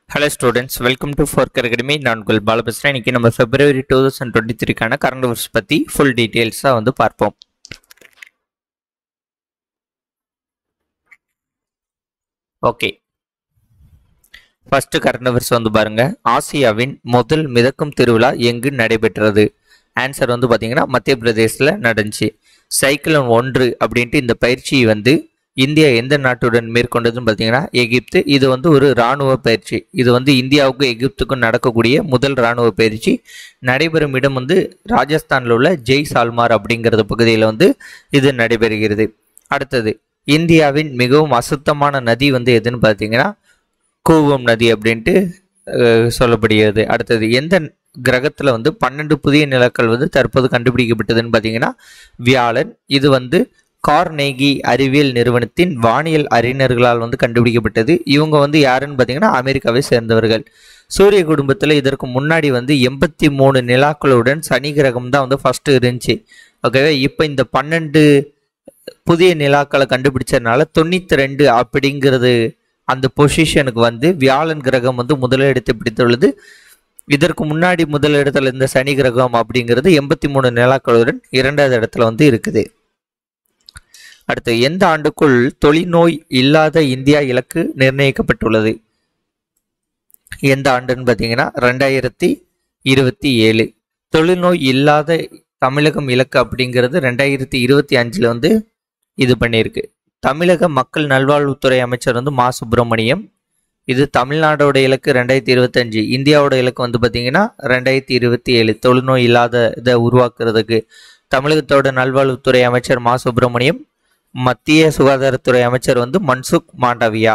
hello students welcome to Fork Academy நான் உங்கள் பால பேசுகிறேன் இன்றைக்கி நம்ம ஃபெப்ரவரி டூ தௌசண்ட் டுவெண்ட்டி த்ரீக்கான கரண்ட் அஃபேர்ஸ் பற்றி ஃபுல் டீட்டெயில்ஸாக வந்து பார்ப்போம் ஓகே ஃபர்ஸ்ட் கரண்ட் அஃபேர்ஸ் வந்து பாருங்க ஆசியாவின் முதல் மிதக்கும் திருவிழா எங்கு நடைபெற்றது ஆன்சர் வந்து பார்த்தீங்கன்னா மத்திய பிரதேசில் நடந்துச்சு சைக்கிளோன் ஒன்று அப்படின்ட்டு இந்த பயிற்சி வந்து இந்தியா எந்த நாட்டுடன் மேற்கொண்டதுன்னு பார்த்தீங்கன்னா எகிப்து இது வந்து ஒரு இராணுவ பயிற்சி இது வந்து இந்தியாவுக்கும் எகிப்துக்கும் நடக்கக்கூடிய முதல் இராணுவ பயிற்சி நடைபெறும் இடம் வந்து ராஜஸ்தானில் உள்ள ஜெய் சால்மார் அப்படிங்கிறது பகுதியில் வந்து இது நடைபெறுகிறது அடுத்தது இந்தியாவின் மிகவும் அசுத்தமான நதி வந்து எதுன்னு பார்த்தீங்கன்னா கூவம் நதி அப்படின்ட்டு அஹ், சொல்லப்படுகிறது அடுத்தது எந்த கிரகத்தில் வந்து பன்னெண்டு புதிய நிலக்கள் வந்து தற்போது கண்டுபிடிக்கப்பட்டதுன்னு பார்த்தீங்கன்னா வியாழன் இது வந்து கார்னேகி அறிவியல் நிறுவனத்தின் வானியல் அறிஞர்களால் வந்து கண்டுபிடிக்கப்பட்டது இவங்க வந்து யாருன்னு பார்த்தீங்கன்னா அமெரிக்காவை சேர்ந்தவர்கள் சூரிய குடும்பத்தில் இதற்கு முன்னாடி வந்து எண்பத்தி மூணு நிலாக்களுடன் சனி கிரகம் தான் வந்து ஃபஸ்ட்டு இருந்துச்சு ஓகேவா இப்போ இந்த பன்னெண்டு புதிய நிலாக்களை கண்டுபிடிச்சதுனால தொண்ணூற்றி ரெண்டு அப்படிங்கிறது அந்த பொசிஷனுக்கு வந்து வியாழன் கிரகம் வந்து முதலிடத்தை பிடித்துள்ளது இதற்கு முன்னாடி முதலிடத்தில் இருந்த சனி கிரகம் அப்படிங்கிறது எண்பத்தி மூணு நிலாக்களுடன் இரண்டாவது இடத்துல வந்து இருக்குது அடுத்து எந்த ஆண்டுக்குள் தொழில்நோய் இல்லாத இந்தியா இலக்கு நிர்ணயிக்கப்பட்டுள்ளது எந்த ஆண்டுன்னு பார்த்தீங்கன்னா ரெண்டாயிரத்தி இருபத்தி ஏழு தொழில்நோய் இல்லாத தமிழகம் இலக்கு அப்படிங்கிறது ரெண்டாயிரத்தி இருபத்தி அஞ்சில் வந்து இது பண்ணியிருக்கு தமிழக மக்கள் நல்வாழ்வுத்துறை அமைச்சர் வந்து மா சுப்பிரமணியம் இது தமிழ்நாடோட இலக்கு ரெண்டாயிரத்தி இருபத்தஞ்சு இந்தியாவோட இலக்கு வந்து பார்த்தீங்கன்னா ரெண்டாயிரத்தி இருபத்தி ஏழு தொழுநோய் இல்லாத இதை உருவாக்குறதுக்கு தமிழகத்தோட நல்வாழ்வுத்துறை அமைச்சர் மா சுப்பிரமணியம் மத்திய சுகாதாரத்துறை அமைச்சர் வந்து மன்சுக் மாண்டவியா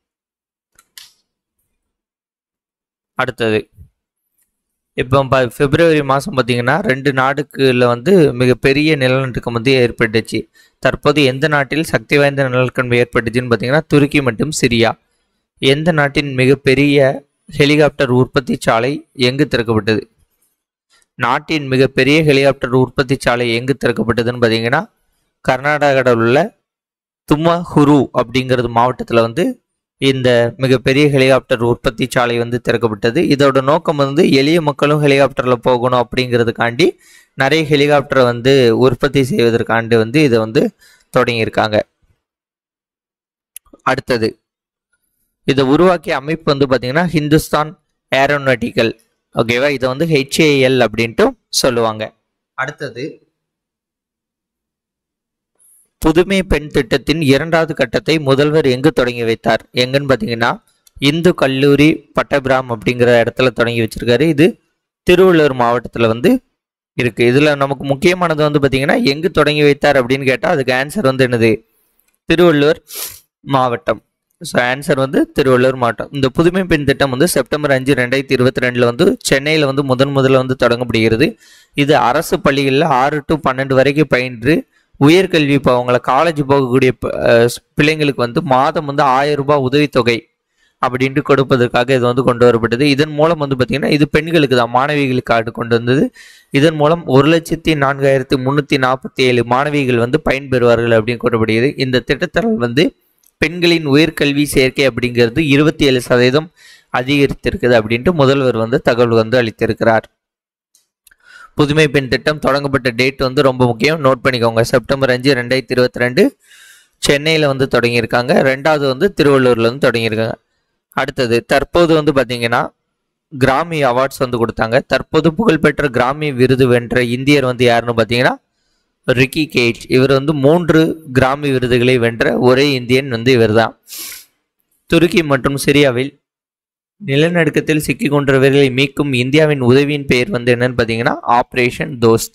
அடுத்தது இப்போ ப- பிப்ரவரி மாதம் பார்த்தீங்கன்னா ரெண்டு நாடுக்குள்ள வந்து மிகப்பெரிய நிலநடுக்கம் வந்து ஏற்பட்டுச்சு தற்போது எந்த நாட்டில் சக்தி வாய்ந்த நிலநடுக்கம் ஏற்பட்டுச்சுன்னு பார்த்தீங்கன்னா துருக்கி மற்றும் சிரியா எந்த நாட்டின் மிகப்பெரிய ஹெலிகாப்டர் உற்பத்தி சாலை எங்கு திறக்கப்பட்டது நாட்டின் மிகப்பெரிய ஹெலிகாப்டர் உற்பத்தி சாலை எங்கு திறக்கப்பட்டதுன்னு பார்த்தீங்கன்னா கர்நாடகாவில் உள்ள தும்மஹுரு அப்படிங்கிறது மாவட்டத்தில் வந்து இந்த மிகப்பெரிய ஹெலிகாப்டர் உற்பத்தி சாலை வந்து திறக்கப்பட்டது இதோட நோக்கம் வந்து எளிய மக்களும் ஹெலிகாப்டரில் போகணும் அப்படிங்கிறதுக்காண்டி நிறைய ஹெலிகாப்டரை வந்து உற்பத்தி செய்வதற்காண்டி வந்து இதை வந்து தொடங்கியிருக்காங்க அடுத்தது இதை உருவாக்கிய அமைப்பு வந்து பார்த்தீங்கன்னா ஹிந்துஸ்தான் ஏரோநாட்டிக்கல் ஓகேவா இதை வந்து ஹெச்ஏஎல் அப்படின்ட்டு சொல்லுவாங்க அடுத்தது புதுமை பெண் திட்டத்தின் இரண்டாவது கட்டத்தை முதல்வர் எங்கு தொடங்கி வைத்தார் எங்கன்னு பார்த்தீங்கன்னா இந்து கல்லூரி பட்டபிராம் அப்படிங்கிற இடத்துல தொடங்கி வச்சிருக்காரு இது திருவள்ளூர் மாவட்டத்தில் வந்து இருக்கு இதில் நமக்கு முக்கியமானது வந்து பார்த்தீங்கன்னா எங்கு தொடங்கி வைத்தார் அப்படின்னு கேட்டால் அதுக்கு ஆன்சர் வந்து என்னது திருவள்ளூர் மாவட்டம் ஸோ ஆன்சர் வந்து திருவள்ளூர் மாவட்டம் இந்த புதுமை பெண் திட்டம் வந்து செப்டம்பர் அஞ்சு ரெண்டாயிரத்தி இருபத்தி ரெண்டில் வந்து சென்னையில் வந்து முதன் முதல்ல வந்து தொடங்கப்படுகிறது இது அரசு பள்ளிகளில் ஆறு டு பன்னெண்டு வரைக்கும் பயின்று உயர்கல்வி இப்போ அவங்கள காலேஜ் போகக்கூடிய ப- அஹ் பிள்ளைங்களுக்கு வந்து மாதம் வந்து ஆயிரம் ரூபாய் உதவித்தொகை அப்படின்ட்டு கொடுப்பதற்காக இது வந்து கொண்டு வரப்பட்டது இதன் மூலம் வந்து பார்த்திங்கன்னா இது பெண்களுக்கு தான் மாணவிகளுக்காக கொண்டு வந்தது இதன் மூலம் ஒரு லட்சத்தி நான்காயிரத்தி முந்நூற்றி நாற்பத்தி ஏழு மாணவிகள் வந்து பயன்பெறுவார்கள் அப்படின்னு கூறப்படுகிறது இந்த திட்டத்தால் வந்து பெண்களின் உயர்கல்வி சேர்க்கை அப்படிங்கிறது இருபத்தி ஏழு சதவீதம் அதிகரித்திருக்குது அப்படின்ட்டு முதல்வர் வந்து தகவல் வந்து அளித்திருக்கிறார் புதுமை பெண் திட்டம் தொடங்கப்பட்ட டேட் வந்து ரொம்ப முக்கியம் நோட் பண்ணிக்கோங்க செப்டம்பர் அஞ்சு ரெண்டாயிரத்தி இருபத்தி ரெண்டு சென்னையில் வந்து தொடங்கியிருக்காங்க ரெண்டாவது வந்து திருவள்ளூரில் வந்து தொடங்கியிருக்காங்க அடுத்தது தற்போது வந்து பார்த்தீங்கன்னா கிராமி அவார்ட்ஸ் வந்து கொடுத்தாங்க தற்போது புகழ்பெற்ற கிராமி விருது வென்ற இந்தியர் வந்து யாருன்னு பார்த்தீங்கன்னா ரிக்கி கேஜ் இவர் வந்து மூன்று கிராமி விருதுகளை வென்ற ஒரே இந்தியன் வந்து இவர்தான் துருக்கி மற்றும் சிரியாவில் நிலநடுக்கத்தில் சிக்கிக் கொண்டவர்களை மீட்கும் இந்தியாவின் உதவியின் பெயர் வந்து என்னன்னு பார்த்தீங்கன்னா operation Dost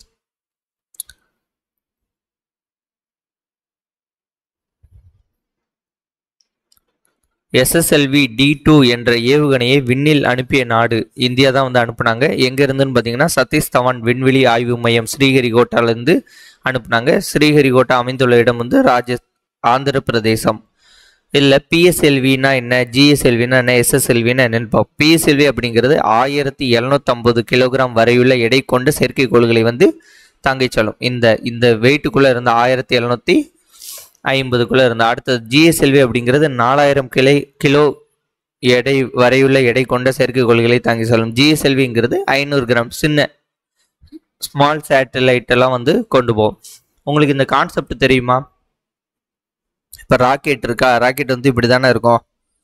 SSLV D two என்ற ஏவுகணையை விண்ணில் அனுப்பிய நாடு இந்தியா தான் வந்து அனுப்புனாங்க எங்க இருந்துன்னு பார்த்தீங்கன்னா சதீஷ் தவான் விண்வெளி ஆய்வு மையம் ஸ்ரீஹரிகோட்டாலேருந்து அனுப்புனாங்க ஸ்ரீஹரிகோட்டா அமைந்துள்ள இடம் வந்து ராஜ ஆந்திர பிரதேசம் இல்லை பிஎஸ்எல்வினா என்ன ஜிஎஸ்எல்வினா என்ன எஸ்எஸ்எல்வினா என்னன்னு பார்ப்போம் பிஎஸ்எல்வி அப்படிங்கிறது ஆயிரத்தி எழுநூத்தம்பது கிலோகிராம் வரையுள்ள எடை கொண்ட செயற்கைக்கோள்களை வந்து தாங்கிச் செல்லும் இந்த இந்த வெயிட்டுக்குள்ளே இருந்த ஆயிரத்தி எழுநூற்றி ஐம்பதுக்குள்ளே இருந்த அடுத்தது ஜிஎஸ்எல்வி அப்படிங்கிறது நாலாயிரம் கிளை கிலோ எடை வரையுள்ள எடை கொண்ட செயற்கைக்கோள்களை தாங்கி செல்லும் ஜிஎஸ்எல்விங்கிறது ஐநூறு கிராம் சின்ன ஸ்மால் சேட்டலைட் எல்லாம் வந்து கொண்டு போகும் உங்களுக்கு இந்த கான்செப்ட் தெரியுமா இப்போ ராக்கெட் இருக்கா ராக்கெட் வந்து இப்படி தானே இருக்கும்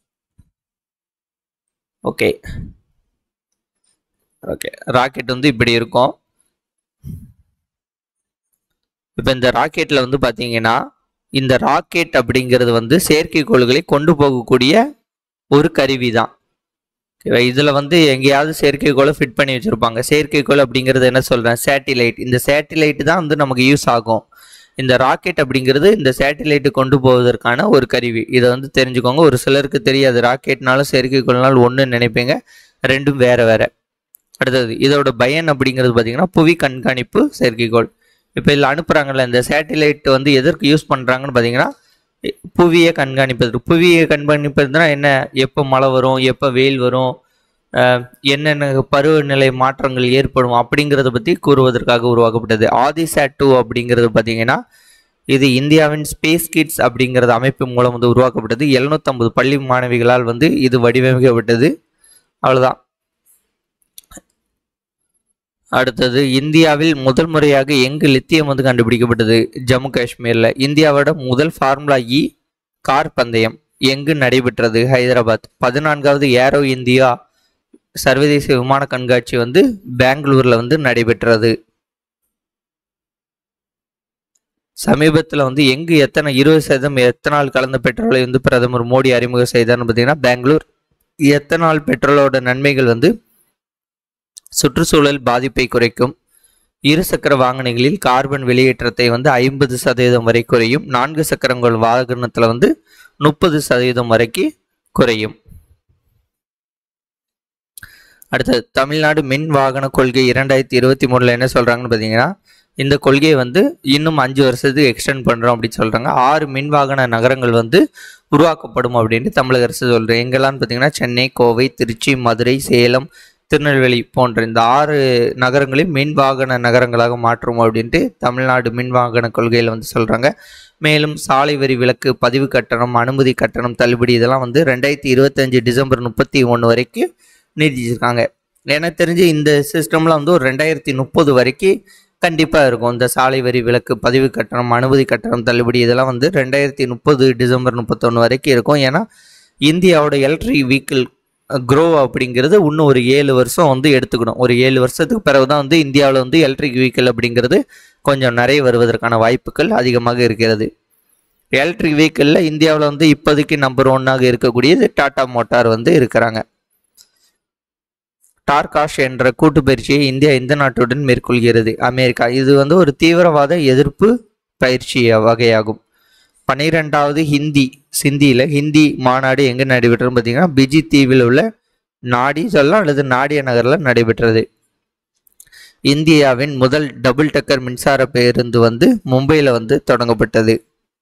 ஓகே ஓகே ராக்கெட் வந்து இப்படி இருக்கும் இப்போ இந்த ராக்கெட்டில் வந்து பார்த்தீங்கன்னா இந்த ராக்கெட் அப்படிங்கிறது வந்து செயற்கைக்கோள்களை கொண்டு போகக்கூடிய ஒரு கருவி தான் ஓகேவா இதில் வந்து எங்கேயாவது செயற்கைக்கோளை ஃபிட் பண்ணி வச்சுருப்பாங்க செயற்கைக்கோள் அப்படிங்கிறது என்ன சொல்கிறேன் சேட்டிலைட் இந்த சேட்டிலைட் தான் வந்து நமக்கு யூஸ் ஆகும் இந்த ராக்கெட் அப்படிங்கிறது இந்த சேட்டிலைட்டு கொண்டு போவதற்கான ஒரு கருவி இதை வந்து தெரிஞ்சுக்கோங்க ஒரு சிலருக்கு தெரியாது ராக்கெட்னாலும் செயற்கைக்கோள்னாலும் ஒன்றுன்னு நினைப்பீங்க ரெண்டும் வேற வேற அடுத்தது இதோட பயன் அப்படிங்கிறது பார்த்தீங்கன்னா புவி கண்காணிப்பு செயற்கைக்கோள் இப்போ இதில் அனுப்புகிறாங்கல்ல இந்த சேட்டிலைட் வந்து எதற்கு யூஸ் பண்ணுறாங்கன்னு பார்த்தீங்கன்னா புவியை கண்காணிப்பதற்கு புவியை கண்காணிப்பதுனா என்ன எப்போ மழை வரும் எப்போ வெயில் வரும் அஹ், என்னென்ன பருவநிலை மாற்றங்கள் ஏற்படும் அப்படிங்கிறத பற்றி கூறுவதற்காக உருவாக்கப்பட்டது ஆதிசாட் டூ அப்படிங்கிறது பார்த்தீங்கன்னா இது இந்தியாவின் ஸ்பேஸ் கிட்ஸ் அப்படிங்கிறது அமைப்பு மூலம் வந்து உருவாக்கப்பட்டது 750 பள்ளி மாணவிகளால் வந்து இது வடிவமைக்கப்பட்டது அவ்வளோதான் அடுத்தது இந்தியாவில் முதல் முறையாக எங்கு லித்தியம் வந்து கண்டுபிடிக்கப்பட்டது ஜம்மு காஷ்மீரில் இந்தியாவோட முதல் ஃபார்முலா இ கார் பந்தயம் எங்கு நடைபெற்றது ஹைதராபாத் பதினான்காவது ஏரோ இந்தியா சர்வதேச விமான கண்காட்சி வந்து பெங்களூர்ல வந்து நடைபெற்றது சமீபத்தில் வந்து எங்கு எத்தனை இருபது சதவீதம் எத்தனால் கலந்த பெட்ரோலை வந்து பிரதமர் மோடி அறிமுகம் செய்தார்னு பார்த்தீங்கன்னா பெங்களூர் எத்தனால் பெட்ரோலோட நன்மைகள் வந்து சுற்றுச்சூழல் பாதிப்பை குறைக்கும் இருசக்கர வாகனங்களில் கார்பன் வெளியேற்றத்தை வந்து ஐம்பது சதவீதம் வரை குறையும் நான்கு சக்கரங்கள் வாகனத்தில் வந்து முப்பது சதவீதம் வரைக்கும் குறையும் அடுத்தது தமிழ்நாடு மின் வாகன கொள்கை இரண்டாயிரத்தி இருபத்தி மூணில் என்ன சொல்கிறாங்கன்னு பார்த்தீங்கன்னா இந்த கொள்கையை வந்து இன்னும் அஞ்சு வருஷத்துக்கு எக்ஸ்டெண்ட் பண்ணுறோம் அப்படின்னு சொல்கிறாங்க ஆறு மின் வாகன நகரங்கள் வந்து உருவாக்கப்படும் அப்படின்ட்டு தமிழக அரசு சொல்கிறேன் எங்கெல்லாம்னு பார்த்தீங்கன்னா சென்னை கோவை திருச்சி மதுரை சேலம் திருநெல்வேலி போன்ற இந்த ஆறு நகரங்களையும் மின் வாகன நகரங்களாக மாற்றும் அப்படின்ட்டு தமிழ்நாடு மின் வாகன கொள்கையில் வந்து சொல்கிறாங்க மேலும் சாலை வரி விலக்கு பதிவு கட்டணம் அனுமதி கட்டணம் தள்ளுபடி இதெல்லாம் வந்து ரெண்டாயிரத்தி இருபத்தஞ்சு டிசம்பர் முப்பத்தி ஒன்று வரைக்கும் நீட்டிச்சிருக்காங்க எனக்கு தெரிஞ்சு இந்த சிஸ்டம்லாம் வந்து ஒரு ரெண்டாயிரத்தி முப்பது வரைக்கும் கண்டிப்பாக இருக்கும் இந்த சாலை வரி விலக்கு பதிவு கட்டணம் அனுமதி கட்டணம் தள்ளுபடி இதெல்லாம் வந்து ரெண்டாயிரத்தி முப்பது டிசம்பர் முப்பத்தொன்று வரைக்கும் இருக்கும் ஏன்னா இந்தியாவோட எலக்ட்ரிக் வெஹிக்கிள் க்ரோ அப்படிங்கிறது இன்னும் ஒரு ஏழு வருஷம் வந்து எடுத்துக்கணும் ஒரு ஏழு வருஷத்துக்கு பிறகு தான் வந்து இந்தியாவில் வந்து எலக்ட்ரிக் வெஹிக்கிள் அப்படிங்கிறது கொஞ்சம் நிறைய வருவதற்கான வாய்ப்புகள் அதிகமாக இருக்கிறது எலக்ட்ரிக் வெஹிக்கிளில் இந்தியாவில் வந்து இப்போதைக்கு நம்பர் ஒன்னாக இருக்கக்கூடியது டாடா மோட்டார் வந்து இருக்கிறாங்க டார்காஷ் என்ற கூட்டு பயிற்சியை இந்தியா எந்த நாட்டுடன் மேற்கொள்கிறது அமெரிக்கா இது வந்து ஒரு தீவிரவாத எதிர்ப்பு பயிற்சி வகையாகும் பன்னிரெண்டாவது ஹிந்தி சிந்தியில் ஹிந்தி மாநாடு எங்கே நடைபெற்றது பார்த்தீங்கன்னா பிஜி தீவில் உள்ள நாடி சொல்லலாம் அல்லது நாடிய நகரில் நடைபெற்றது இந்தியாவின் முதல் டபுள் டக்கர் மின்சார பேருந்து வந்து மும்பையில் வந்து தொடங்கப்பட்டது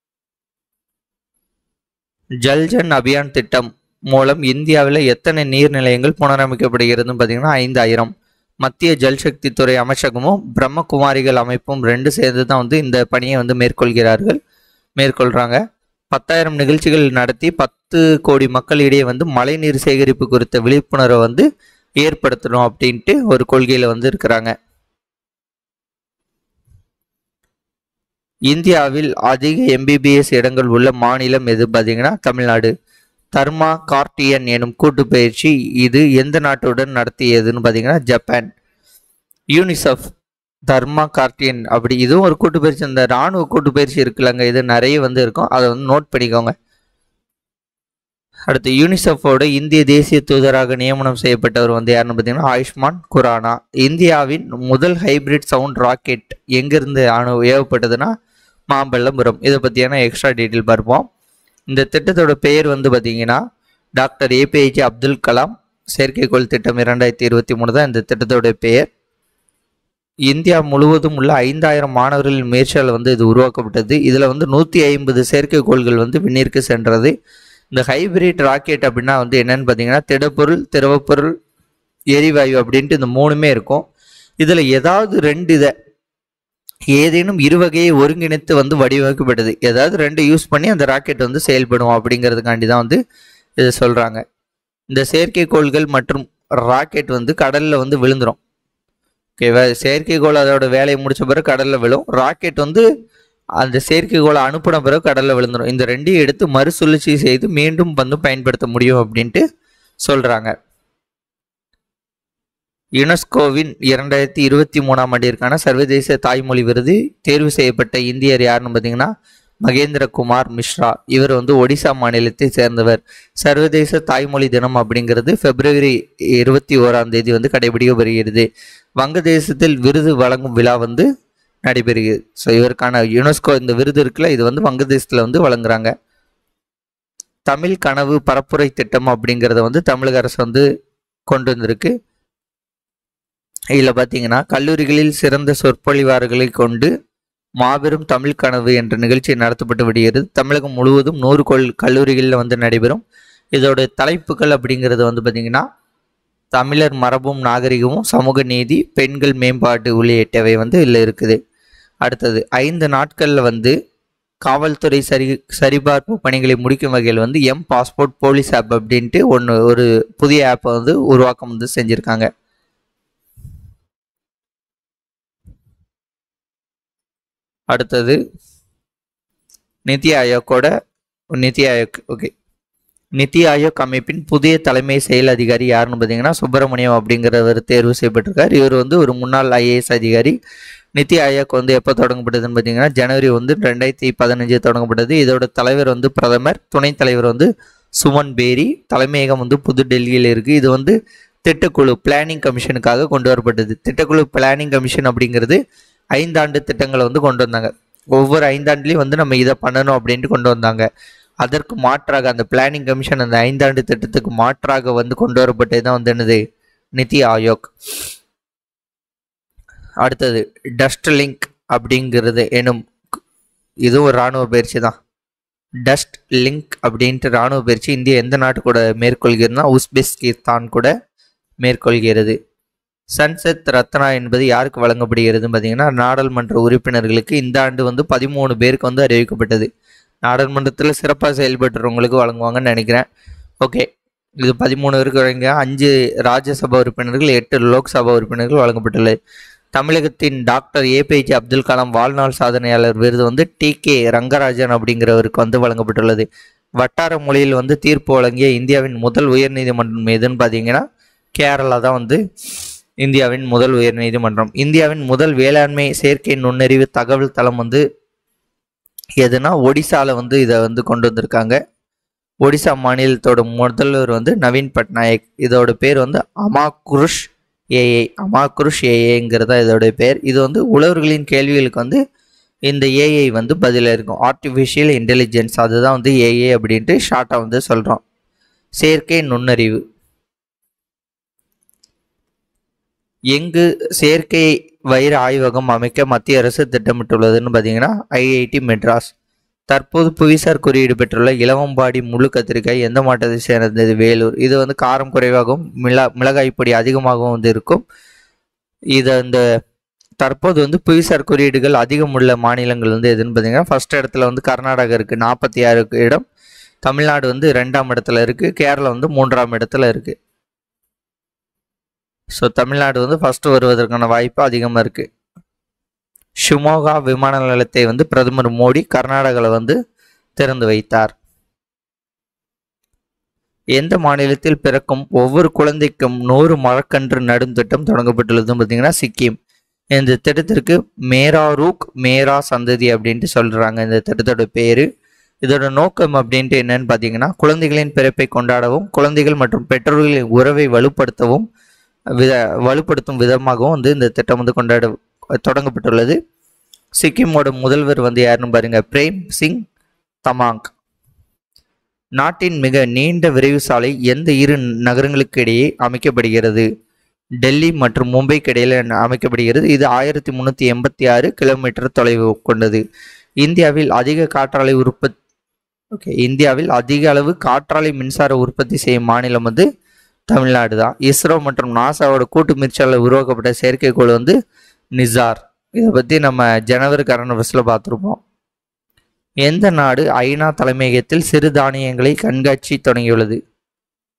ஜல்ஜன் அபியான் திட்டம் மூலம் இந்தியாவில் எத்தனை நீர்நிலையங்கள் புனரமைக்கப்படுகிறதுன்னு பார்த்தீங்கன்னா ஐந்தாயிரம் மத்திய ஜல்சக்தி துறை அமைச்சகமும் பிரம்மகுமாரிகள் அமைப்பும் ரெண்டு சேர்ந்து தான் வந்து இந்த பணியை வந்து மேற்கொள்கிறார்கள் மேற்கொள்கிறாங்க பத்தாயிரம் நிகழ்ச்சிகள் நடத்தி பத்து கோடி மக்களிடையே வந்து மழைநீர் சேகரிப்பு குறித்த விழிப்புணர்வை வந்து ஏற்படுத்தணும் அப்படின்ட்டு ஒரு கொள்கையில் வந்து இருக்கிறாங்க இந்தியாவில் அதிக எம்பிபிஎஸ் இடங்கள் உள்ள மாநிலம் எது பார்த்தீங்கன்னா தமிழ்நாடு தர்மா கார்டியன் எனும் கூட்டு பயிற்சி இது எந்த நாட்டுடன் நடத்தியதுன்னு பார்த்தீங்கன்னா ஜப்பான் யூனிசெஃப் தர்மா கார்டியன் அப்படி இதுவும் ஒரு கூட்டு பயிற்சி இந்த ராணுவ கூட்டு பயிற்சி இருக்குல்லங்க இது நிறைய வந்து இருக்கும் அதை வந்து நோட் பண்ணிக்கோங்க அடுத்து யூனிசெஃபோட இந்திய தேசிய தூதராக நியமனம் செய்யப்பட்டவர் வந்து யாருன்னு பார்த்தீங்கன்னா ஆயுஷ்மான் குரானா இந்தியாவின் முதல் ஹைபிரிட் சவுண்ட் ராக்கெட் எங்கிருந்து அணு ஏவப்பட்டதுன்னா மாம்பல்லபுரம் இதை பற்றியான எக்ஸ்ட்ரா டீட்டெயில் பார்ப்போம் இந்த திட்டத்தோட பெயர் வந்து பார்த்தீங்கன்னா டாக்டர் ஏபிஜே அப்துல் கலாம் செயற்கைக்கோள் திட்டம் இரண்டாயிரத்தி இருபத்தி மூணு தான் இந்த திட்டத்தோட பெயர் இந்தியா முழுவதும் உள்ள ஐந்தாயிரம் மாணவர்களின் முயற்சியால் வந்து இது உருவாக்கப்பட்டது இதில் வந்து நூற்றி ஐம்பது செயற்கைக்கோள்கள் வந்து விண்ணிற்கு சென்றது இந்த ஹைபிரிட் ராக்கெட் அப்படின்னா வந்து என்னன்னு பார்த்தீங்கன்னா திடப்பொருள் திரவப்பொருள் எரிவாயு அப்படின்ட்டு இந்த மூணுமே இருக்கும் இதில் ஏதாவது ரெண்டு இதை ஏதேனும் இரு வகையை ஒருங்கிணைத்து வந்து வடிவமைக்கப்பட்டது ஏதாவது ரெண்டு யூஸ் பண்ணி அந்த ராக்கெட் வந்து செயல்படும் அப்படிங்கிறதுக்காண்டி தான் வந்து இதை சொல்கிறாங்க இந்த செயற்கைக்கோள்கள் மற்றும் ராக்கெட் வந்து கடலில் வந்து விழுந்துரும் ஓகேவா செயற்கைக்கோள் அதோட வேலையை முடிச்ச பிறகு கடலில் விழும் ராக்கெட் வந்து அந்த செயற்கைக்கோளை அனுப்பின பிறகு கடலில் விழுந்துடும் இந்த ரெண்டையும் எடுத்து மறுசுழற்சி செய்து மீண்டும் வந்து பயன்படுத்த முடியும் அப்படின்ட்டு சொல்கிறாங்க யுனெஸ்கோவின் இரண்டாயிரத்தி இருபத்தி மூணாம் ஆண்டிற்கான சர்வதேச தாய்மொழி விருது தேர்வு செய்யப்பட்ட இந்தியர் யாருன்னு பார்த்தீங்கன்னா மகேந்திரகுமார் மிஸ்ரா இவர் வந்து ஒடிசா மாநிலத்தை சேர்ந்தவர் சர்வதேச தாய்மொழி தினம் அப்படிங்கிறது பிப்ரவரி இருபத்தி ஓராம் தேதி வந்து கடைபிடிக்கப்படுகிறது வங்கதேசத்தில் விருது வழங்கும் விழா வந்து நடைபெறுகிறது ஸோ இவருக்கான யுனெஸ்கோ இந்த விருது இருக்குல்ல இது வந்து வங்கதேசத்தில் வந்து வழங்குறாங்க தமிழ் கனவு பரப்புரை திட்டம் அப்படிங்கிறத வந்து தமிழக அரசு வந்து கொண்டு வந்திருக்கு இதில் பார்த்தீங்கன்னா கல்லூரிகளில் சிறந்த சொற்பொழிவாளர்களை கொண்டு மாபெரும் தமிழ் கனவு என்ற நிகழ்ச்சி நடத்தப்பட்டு வருகிறது தமிழகம் முழுவதும் நூறு கொள் கல்லூரிகளில் வந்து நடைபெறும் இதோட தலைப்புகள் அப்படிங்கிறது வந்து பார்த்திங்கன்னா தமிழர் மரபும் நாகரிகமும் சமூக நீதி பெண்கள் மேம்பாடு உள்ளிட்டவை வந்து இதில் இருக்குது அடுத்தது ஐந்து நாட்களில் வந்து காவல்துறை சரி சரிபார்ப்பு பணிகளை முடிக்கும் வகையில் வந்து எம் பாஸ்போர்ட் போலீஸ் ஆப் அப்படின்ட்டு ஒன்று ஒரு புதிய ஆப்பை வந்து உருவாக்கம் வந்து செஞ்சுருக்காங்க அடுத்தது நித்தி ஆயோக்கோட நித்தி ஆயோக் ஓகே நித்தி ஆயோக் அமைப்பின் புதிய தலைமை செயல் அதிகாரி யாருன்னு பார்த்தீங்கன்னா சுப்பிரமணியம் அப்படிங்கிறவர் தேர்வு செய்யப்பட்டிருக்கார் இவர் வந்து ஒரு முன்னாள் ஐஏஎஸ் அதிகாரி நித்தி ஆயோக் வந்து எப்போ தொடங்கப்பட்டதுன்னு பார்த்தீங்கன்னா ஜனவரி வந்து ரெண்டாயிரத்தி பதினஞ்சு தொடங்கப்பட்டது இதோட தலைவர் வந்து பிரதமர் துணைத் தலைவர் வந்து சுமன் பேரி தலைமையகம் வந்து புது டெல்லியில் இருக்குது இது வந்து திட்டக்குழு பிளானிங் கமிஷனுக்காக கொண்டு வரப்பட்டது திட்டக்குழு பிளானிங் கமிஷன் அப்படிங்கிறது ஐந்தாண்டு திட்டங்களை வந்து கொண்டு வந்தாங்க ஒவ்வொரு ஐந்தாண்டுலேயும் வந்து நம்ம இதை பண்ணணும் அப்படின்ட்டு கொண்டு வந்தாங்க அதற்கு மாற்றாக அந்த பிளானிங் கமிஷன் அந்த ஐந்தாண்டு திட்டத்துக்கு மாற்றாக வந்து கொண்டு வரப்பட்டது தான் வந்து என்னது நிதி ஆயோக் அடுத்தது டஸ்ட் லிங்க் அப்படிங்கிறது எனும் இதுவும் ஒரு இராணுவ பயிற்சி தான் டஸ்ட் லிங்க் அப்படின்ட்டு இராணுவ பயிற்சி இந்தியா எந்த நாட்டு கூட மேற்கொள்கிறதுனா உஸ்பெஸ்கிஸ்தான் கூட மேற்கொள்கிறது சன்செத் ரத்னா என்பது யாருக்கு வழங்கப்படுகிறதுன்னு பார்த்தீங்கன்னா நாடாளுமன்ற உறுப்பினர்களுக்கு இந்த ஆண்டு வந்து பதிமூணு பேருக்கு வந்து அறிவிக்கப்பட்டது நாடாளுமன்றத்தில் சிறப்பாக செயல்பட்டுறவங்களுக்கு வழங்குவாங்கன்னு நினைக்கிறேன் ஓகே இது பதிமூணு பேருக்கு வழங்க அஞ்சு ராஜ்யசபா உறுப்பினர்கள் எட்டு லோக்சபா உறுப்பினர்கள் வழங்கப்பட்டுள்ளது தமிழகத்தின் டாக்டர் ஏபிஜே அப்துல் கலாம் வாழ்நாள் சாதனையாளர் விருது வந்து டி கே ரங்கராஜன் அப்படிங்கிறவருக்கு வந்து வழங்கப்பட்டுள்ளது வட்டார மொழியில் வந்து தீர்ப்பு வழங்கிய இந்தியாவின் முதல் உயர்நீதிமன்றம் எதுன்னு பார்த்தீங்கன்னா கேரளா தான் வந்து இந்தியாவின் முதல் உயர்நீதிமன்றம் இந்தியாவின் முதல் வேளாண்மை செயற்கை நுண்ணறிவு தகவல் தளம் வந்து எதுனா ஒடிசாவில் வந்து இதை வந்து கொண்டு வந்திருக்காங்க ஒடிசா மாநிலத்தோட முதல்வர் வந்து நவீன் பட்நாயக் இதோட பேர் வந்து அமாக்ருஷ் ஏஏ அமாக்ருஷ் ஏஏங்கிறதா இதோட பேர் இது வந்து உழவர்களின் கேள்விகளுக்கு வந்து இந்த ஏஐ வந்து பதிலாக இருக்கும் ஆர்டிஃபிஷியல் இன்டெலிஜென்ஸ் அதுதான் வந்து ஏஏ அப்படின்ட்டு ஷார்ட்டாக வந்து சொல்கிறோம் செயற்கை நுண்ணறிவு எங்கு செயற்கை வைர ஆய்வகம் அமைக்க மத்திய அரசு திட்டமிட்டுள்ளதுன்னு பார்த்தீங்கன்னா ஐஐடி மெட்ராஸ் தற்போது புவிசார் குறியீடு பெற்றுள்ள இளவம்பாடி முழு கத்திரிக்காய் எந்த மாவட்டத்தை சேர்ந்தது வேலூர் இது வந்து காரம் குறைவாகவும் மிள மிளகாய் பொடி அதிகமாகவும் வந்து இருக்கும் இது இந்த தற்போது வந்து புவிசார் குறியீடுகள் அதிகம் உள்ள மாநிலங்கள் வந்து எதுன்னு பார்த்தீங்கன்னா ஃபர்ஸ்ட் இடத்துல வந்து கர்நாடகா இருக்குது நாற்பத்தி ஆறு இடம் தமிழ்நாடு வந்து ரெண்டாம் இடத்துல இருக்குது கேரளா வந்து மூன்றாம் இடத்துல இருக்குது ஸோ தமிழ்நாடு வந்து ஃபஸ்ட்டு வருவதற்கான வாய்ப்பு அதிகமாக இருக்குது ஷிமோகா விமான நிலையத்தை வந்து பிரதமர் மோடி கர்நாடகாவில் வந்து திறந்து வைத்தார் எந்த மாநிலத்தில் பிறக்கும் ஒவ்வொரு குழந்தைக்கும் நூறு மரக்கன்று நடும் திட்டம் தொடங்கப்பட்டுள்ளதுன்னு பார்த்தீங்கன்னா சிக்கிம் இந்த திட்டத்திற்கு மேரா ரூக் மேரா சந்ததி அப்படின்ட்டு சொல்கிறாங்க இந்த திட்டத்தோட பேர் இதோட நோக்கம் அப்படின்ட்டு என்னன்னு பார்த்தீங்கன்னா குழந்தைகளின் பிறப்பை கொண்டாடவும் குழந்தைகள் மற்றும் பெற்றோர்களின் உறவை வலுப்படுத்தவும் வித வலுப்படுத்தும் விதமாகவும் வந்து இந்த திட்டம் வந்து கொண்டாட தொடங்கப்பட்டுள்ளது சிக்கிமோட முதல்வர் வந்து யாருன்னு பாருங்க பிரேம் சிங் தமாங் நாட்டின் மிக நீண்ட விரைவு சாலை எந்த இரு நகரங்களுக்கு இடையே அமைக்கப்படுகிறது டெல்லி மற்றும் மும்பைக்கு இடையில் அமைக்கப்படுகிறது இது ஆயிரத்தி முந்நூற்றி எண்பத்தி ஆறு கிலோமீட்டர் தொலைவு கொண்டது இந்தியாவில் அதிக காற்றாலை உற்பத்தி ஓகே இந்தியாவில் அதிக அளவு காற்றாலை மின்சார உற்பத்தி செய்யும் மாநிலம் வந்து தமிழ்நாடு தான் இஸ்ரோ மற்றும் நாசாவோட கூட்டு முயற்சியால் உருவாக்கப்பட்ட செயற்கைக்கோள் வந்து நிசார் இதை பற்றி நம்ம ஜனவரி கரண்ட் பஸ்ஸில் பார்த்துருப்போம் எந்த நாடு ஐநா தலைமையகத்தில் சிறு தானியங்களை கண்காட்சி தொடங்கியுள்ளது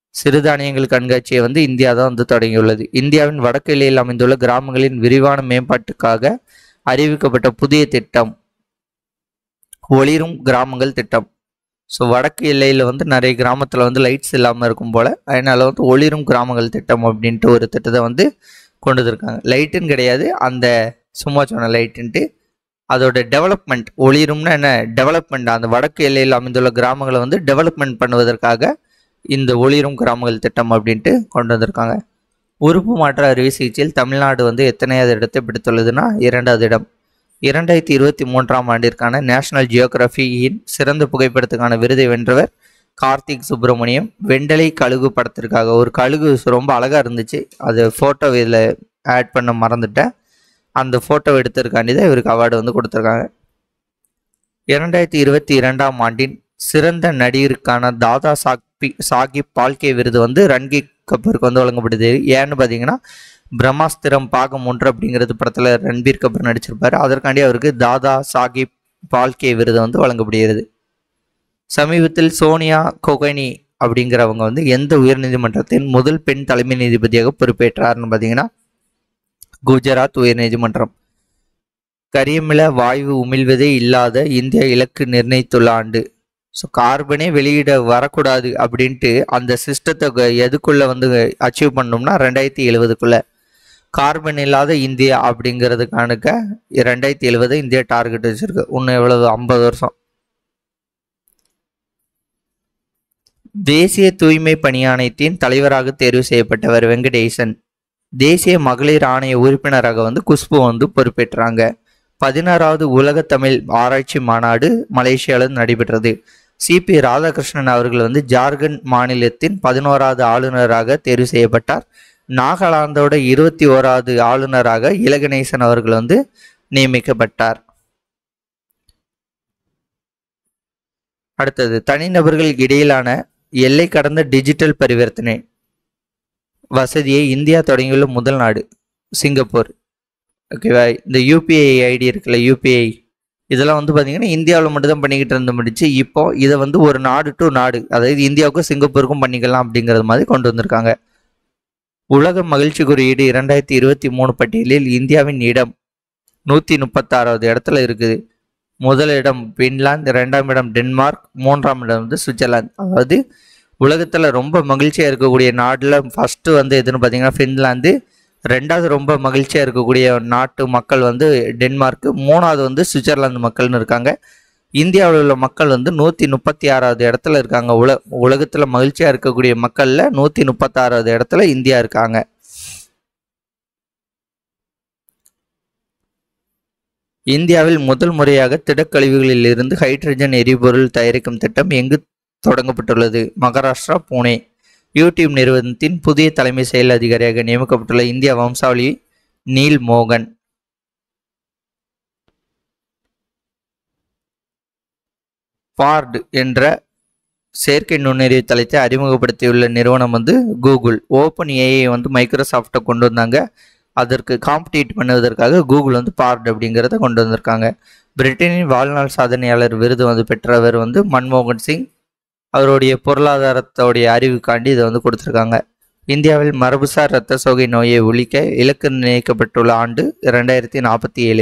சிறுதானியங்கள் கண்காட்சியை வந்து இந்தியா தான் வந்து தொடங்கியுள்ளது இந்தியாவின் வடக்கு எல்லையில் அமைந்துள்ள கிராமங்களின் விரிவான மேம்பாட்டுக்காக அறிவிக்கப்பட்ட புதிய திட்டம் ஒளிரும் கிராமங்கள் திட்டம் ஸோ வடக்கு எல்லையில் வந்து நிறைய கிராமத்தில் வந்து லைட்ஸ் இல்லாமல் இருக்கும் போல் அதனால வந்து ஒளிரும் கிராமங்கள் திட்டம் அப்படின்ட்டு ஒரு திட்டத்தை வந்து கொண்டு வந்திருக்காங்க லைட்டுன்னு கிடையாது அந்த சும்மா சொன்ன லைட்டுன்ட்டு அதோட டெவலப்மெண்ட் ஒளிரும்னா என்ன டெவலப்மெண்ட் அந்த வடக்கு எல்லையில் அமைந்துள்ள கிராமங்களை வந்து டெவலப்மெண்ட் பண்ணுவதற்காக இந்த ஒளிரும் கிராமங்கள் திட்டம் அப்படின்ட்டு கொண்டு வந்திருக்காங்க உறுப்பு மாற்ற அறுவை சிகிச்சையில் தமிழ்நாடு வந்து எத்தனையாவது இடத்தை பிடித்துள்ளதுன்னா இரண்டாவது இடம் இரண்டாயிரத்தி இருபத்தி மூன்றாம் ஆண்டிற்கான நேஷனல் ஜியோகிராஃபியின் சிறந்த புகைப்படத்துக்கான விருதை வென்றவர் கார்த்திக் சுப்பிரமணியம் வெண்டலை கழுகு படத்திற்காக ஒரு கழுகு ரொம்ப அழகாக இருந்துச்சு அது ஃபோட்டோ இதில் ஆட் பண்ண மறந்துட்டேன் அந்த ஃபோட்டோ எடுத்ததுக்காண்டி தான் இவருக்கு அவார்டு வந்து கொடுத்துருக்காங்க இரண்டாயிரத்தி இருபத்தி இரண்டாம் ஆண்டின் சிறந்த நடிகருக்கான தாதா சாக்பி சாகிப் பால்கே விருது வந்து ரன்கி கபூருக்கு வந்து வழங்கப்படுது ஏன்னு பார்த்தீங்கன்னா பிரம்மாஸ்திரம் பாகம் ஒன்று அப்படிங்கிறது படத்தில் ரன்பீர் கபூர் நடிச்சிருப்பாரு அதற்காண்டி அவருக்கு தாதா சாகிப் பால்கே விருது வந்து வழங்கப்படுகிறது சமீபத்தில் சோனியா கொகைனி அப்படிங்கிறவங்க வந்து எந்த உயர்நீதிமன்றத்தின் முதல் பெண் தலைமை நீதிபதியாக பொறுப்பேற்றார்னு பார்த்தீங்கன்னா குஜராத் உயர்நீதிமன்றம் கரியமில வாயு உமிழ்வதே இல்லாத இந்தியா இலக்கு நிர்ணயித்துள்ள ஆண்டு ஸோ கார்பனே வெளியிட வரக்கூடாது அப்படின்ட்டு அந்த சிஸ்டத்தை எதுக்குள்ள வந்து அச்சீவ் பண்ணோம்னா ரெண்டாயிரத்தி எழுவதுக்குள்ள கார்பன் இல்லாத இந்தியா அப்படிங்கிறதுக்கானுக்க ரெண்டாயிரத்தி எழுவது இந்தியா டார்கெட் வச்சிருக்கு இன்னும் எவ்வளவு ஐம்பது வருஷம் தேசிய தூய்மை பணி ஆணையத்தின் தலைவராக தேர்வு செய்யப்பட்டவர் வெங்கடேசன் தேசிய மகளிர் ஆணைய உறுப்பினராக வந்து குஷ்பு வந்து பொறுப்பேற்றாங்க பதினாறாவது உலக தமிழ் ஆராய்ச்சி மாநாடு மலேசியாவில் நடைபெற்றது சிபி ராதாகிருஷ்ணன் அவர்கள் வந்து ஜார்க்கண்ட் மாநிலத்தின் பதினோராவது ஆளுநராக தேர்வு செய்யப்பட்டார் நாகாலாந்தோட இருபத்தி ஓராவது ஆளுநராக இலகணேசன் அவர்கள் வந்து நியமிக்கப்பட்டார் அடுத்தது தனிநபர்கள் இடையிலான எல்லை கடந்த டிஜிட்டல் பரிவர்த்தனை வசதியை இந்தியா தொடங்கியுள்ள முதல் நாடு சிங்கப்பூர் ஓகேவா இந்த யூபிஐ ஐடி இருக்குல்ல யூபிஐ இதெல்லாம் வந்து பார்த்தீங்கன்னா இந்தியாவில் மட்டும் தான் பண்ணிக்கிட்டு இருந்த முடிச்சு இப்போ இதை வந்து ஒரு நாடு டு நாடு அதாவது இந்தியாவுக்கும் சிங்கப்பூருக்கும் பண்ணிக்கலாம் அப்படிங்கிறது மாதிரி கொண்டு வந்திருக்காங்க உலக மகிழ்ச்சி குறியீடு இரண்டாயிரத்தி இருபத்தி மூணு பட்டியலில் இந்தியாவின் இடம் நூற்றி முப்பத்தாறாவது இடத்துல இருக்குது முதல் இடம் பின்லாந்து ரெண்டாம் இடம் டென்மார்க் மூன்றாம் இடம் வந்து சுவிட்சர்லாந்து அதாவது உலகத்தில் ரொம்ப மகிழ்ச்சியாக இருக்கக்கூடிய நாட்டில் ஃபஸ்ட்டு வந்து எதுன்னு பார்த்தீங்கன்னா ஃபின்லாந்து ரெண்டாவது ரொம்ப மகிழ்ச்சியாக இருக்கக்கூடிய நாட்டு மக்கள் வந்து டென்மார்க்கு மூணாவது வந்து சுவிட்சர்லாந்து மக்கள்னு இருக்காங்க இந்தியாவில் உள்ள மக்கள் வந்து நூற்றி முப்பத்தி ஆறாவது இடத்துல இருக்காங்க உல உலகத்தில் மகிழ்ச்சியாக இருக்கக்கூடிய மக்களில் நூற்றி முப்பத்தாறாவது இடத்துல இந்தியா இருக்காங்க இந்தியாவில் முதல் முறையாக திடக்கழிவுகளில் இருந்து ஹைட்ரஜன் எரிபொருள் தயாரிக்கும் திட்டம் எங்கு தொடங்கப்பட்டுள்ளது மகாராஷ்டிரா புனே யூடியூப் நிறுவனத்தின் புதிய தலைமை செயல் அதிகாரியாக நியமிக்கப்பட்டுள்ள இந்திய வம்சாவளி நீல் மோகன் பார்டு என்ற செயற்கை நுண்ணறிவு தளத்தை அறிமுகப்படுத்தியுள்ள நிறுவனம் வந்து கூகுள் ஓப்பன் ஏஐ வந்து மைக்ரோசாஃப்ட்டை கொண்டு வந்தாங்க அதற்கு காம்படிட் பண்ணுவதற்காக கூகுள் வந்து பார்ட் அப்படிங்கிறத கொண்டு வந்திருக்காங்க பிரிட்டனின் வாழ்நாள் சாதனையாளர் விருது வந்து பெற்றவர் வந்து மன்மோகன் சிங் அவருடைய பொருளாதாரத்தோடைய அறிவுக்காண்டி இதை வந்து கொடுத்துருக்காங்க இந்தியாவில் மரபுசார் இரத்த சோகை நோயை ஒழிக்க இலக்கு நிர்ணயிக்கப்பட்டுள்ள ஆண்டு இரண்டாயிரத்தி நாற்பத்தி ஏழு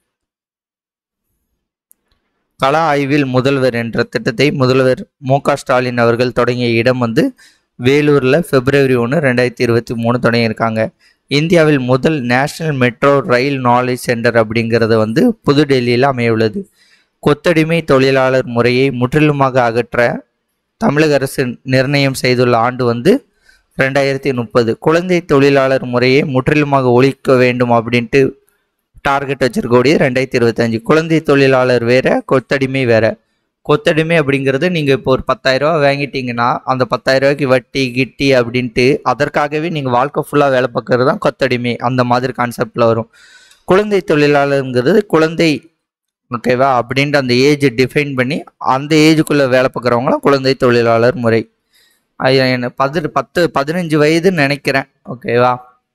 கள ஆய்வில் முதல்வர் என்ற திட்டத்தை முதல்வர் மு க ஸ்டாலின் அவர்கள் தொடங்கிய இடம் வந்து வேலூரில் பிப்ரவரி ஒன்று ரெண்டாயிரத்தி இருபத்தி மூணு தொடங்கியிருக்காங்க இந்தியாவில் முதல் national metro rail knowledge centre அப்படிங்கிறது வந்து புதுடெல்லியில் அமையுள்ளது கொத்தடிமை தொழிலாளர் முறையை முற்றிலுமாக அகற்ற தமிழக அரசு நிர்ணயம் செய்துள்ள ஆண்டு வந்து ரெண்டாயிரத்தி முப்பது குழந்தை தொழிலாளர் முறையை முற்றிலுமாக ஒழிக்க வேண்டும் அப்படின்ட்டு டார்கெட் வச்சிருக்கக்கூடிய ரெண்டாயிரத்தி இருபத்தஞ்சு குழந்தை தொழிலாளர் வேற கொத்தடிமை வேற கொத்தடிமை அப்படிங்கிறது நீங்கள் இப்போ ஒரு பத்தாயிரரூவா வாங்கிட்டீங்கன்னா அந்த பத்தாயிரரூவாய்க்கு வட்டி கிட்டி அப்படின்ட்டு அதற்காகவே நீங்கள் வாழ்க்கை ஃபுல்லாக வேலை பார்க்கறது தான் கொத்தடிமை அந்த மாதிரி கான்செப்டில் வரும் குழந்தை தொழிலாளருங்கிறது குழந்தை ஓகேவா அப்படின்ட்டு அந்த ஏஜ் டிஃபைன் பண்ணி அந்த ஏஜுக்குள்ளே வேலை பார்க்குறவங்களாம் குழந்தை தொழிலாளர் முறை அது என்ன பத்து பத்து பதினஞ்சு வயதுன்னு நினைக்கிறேன் ஓகேவா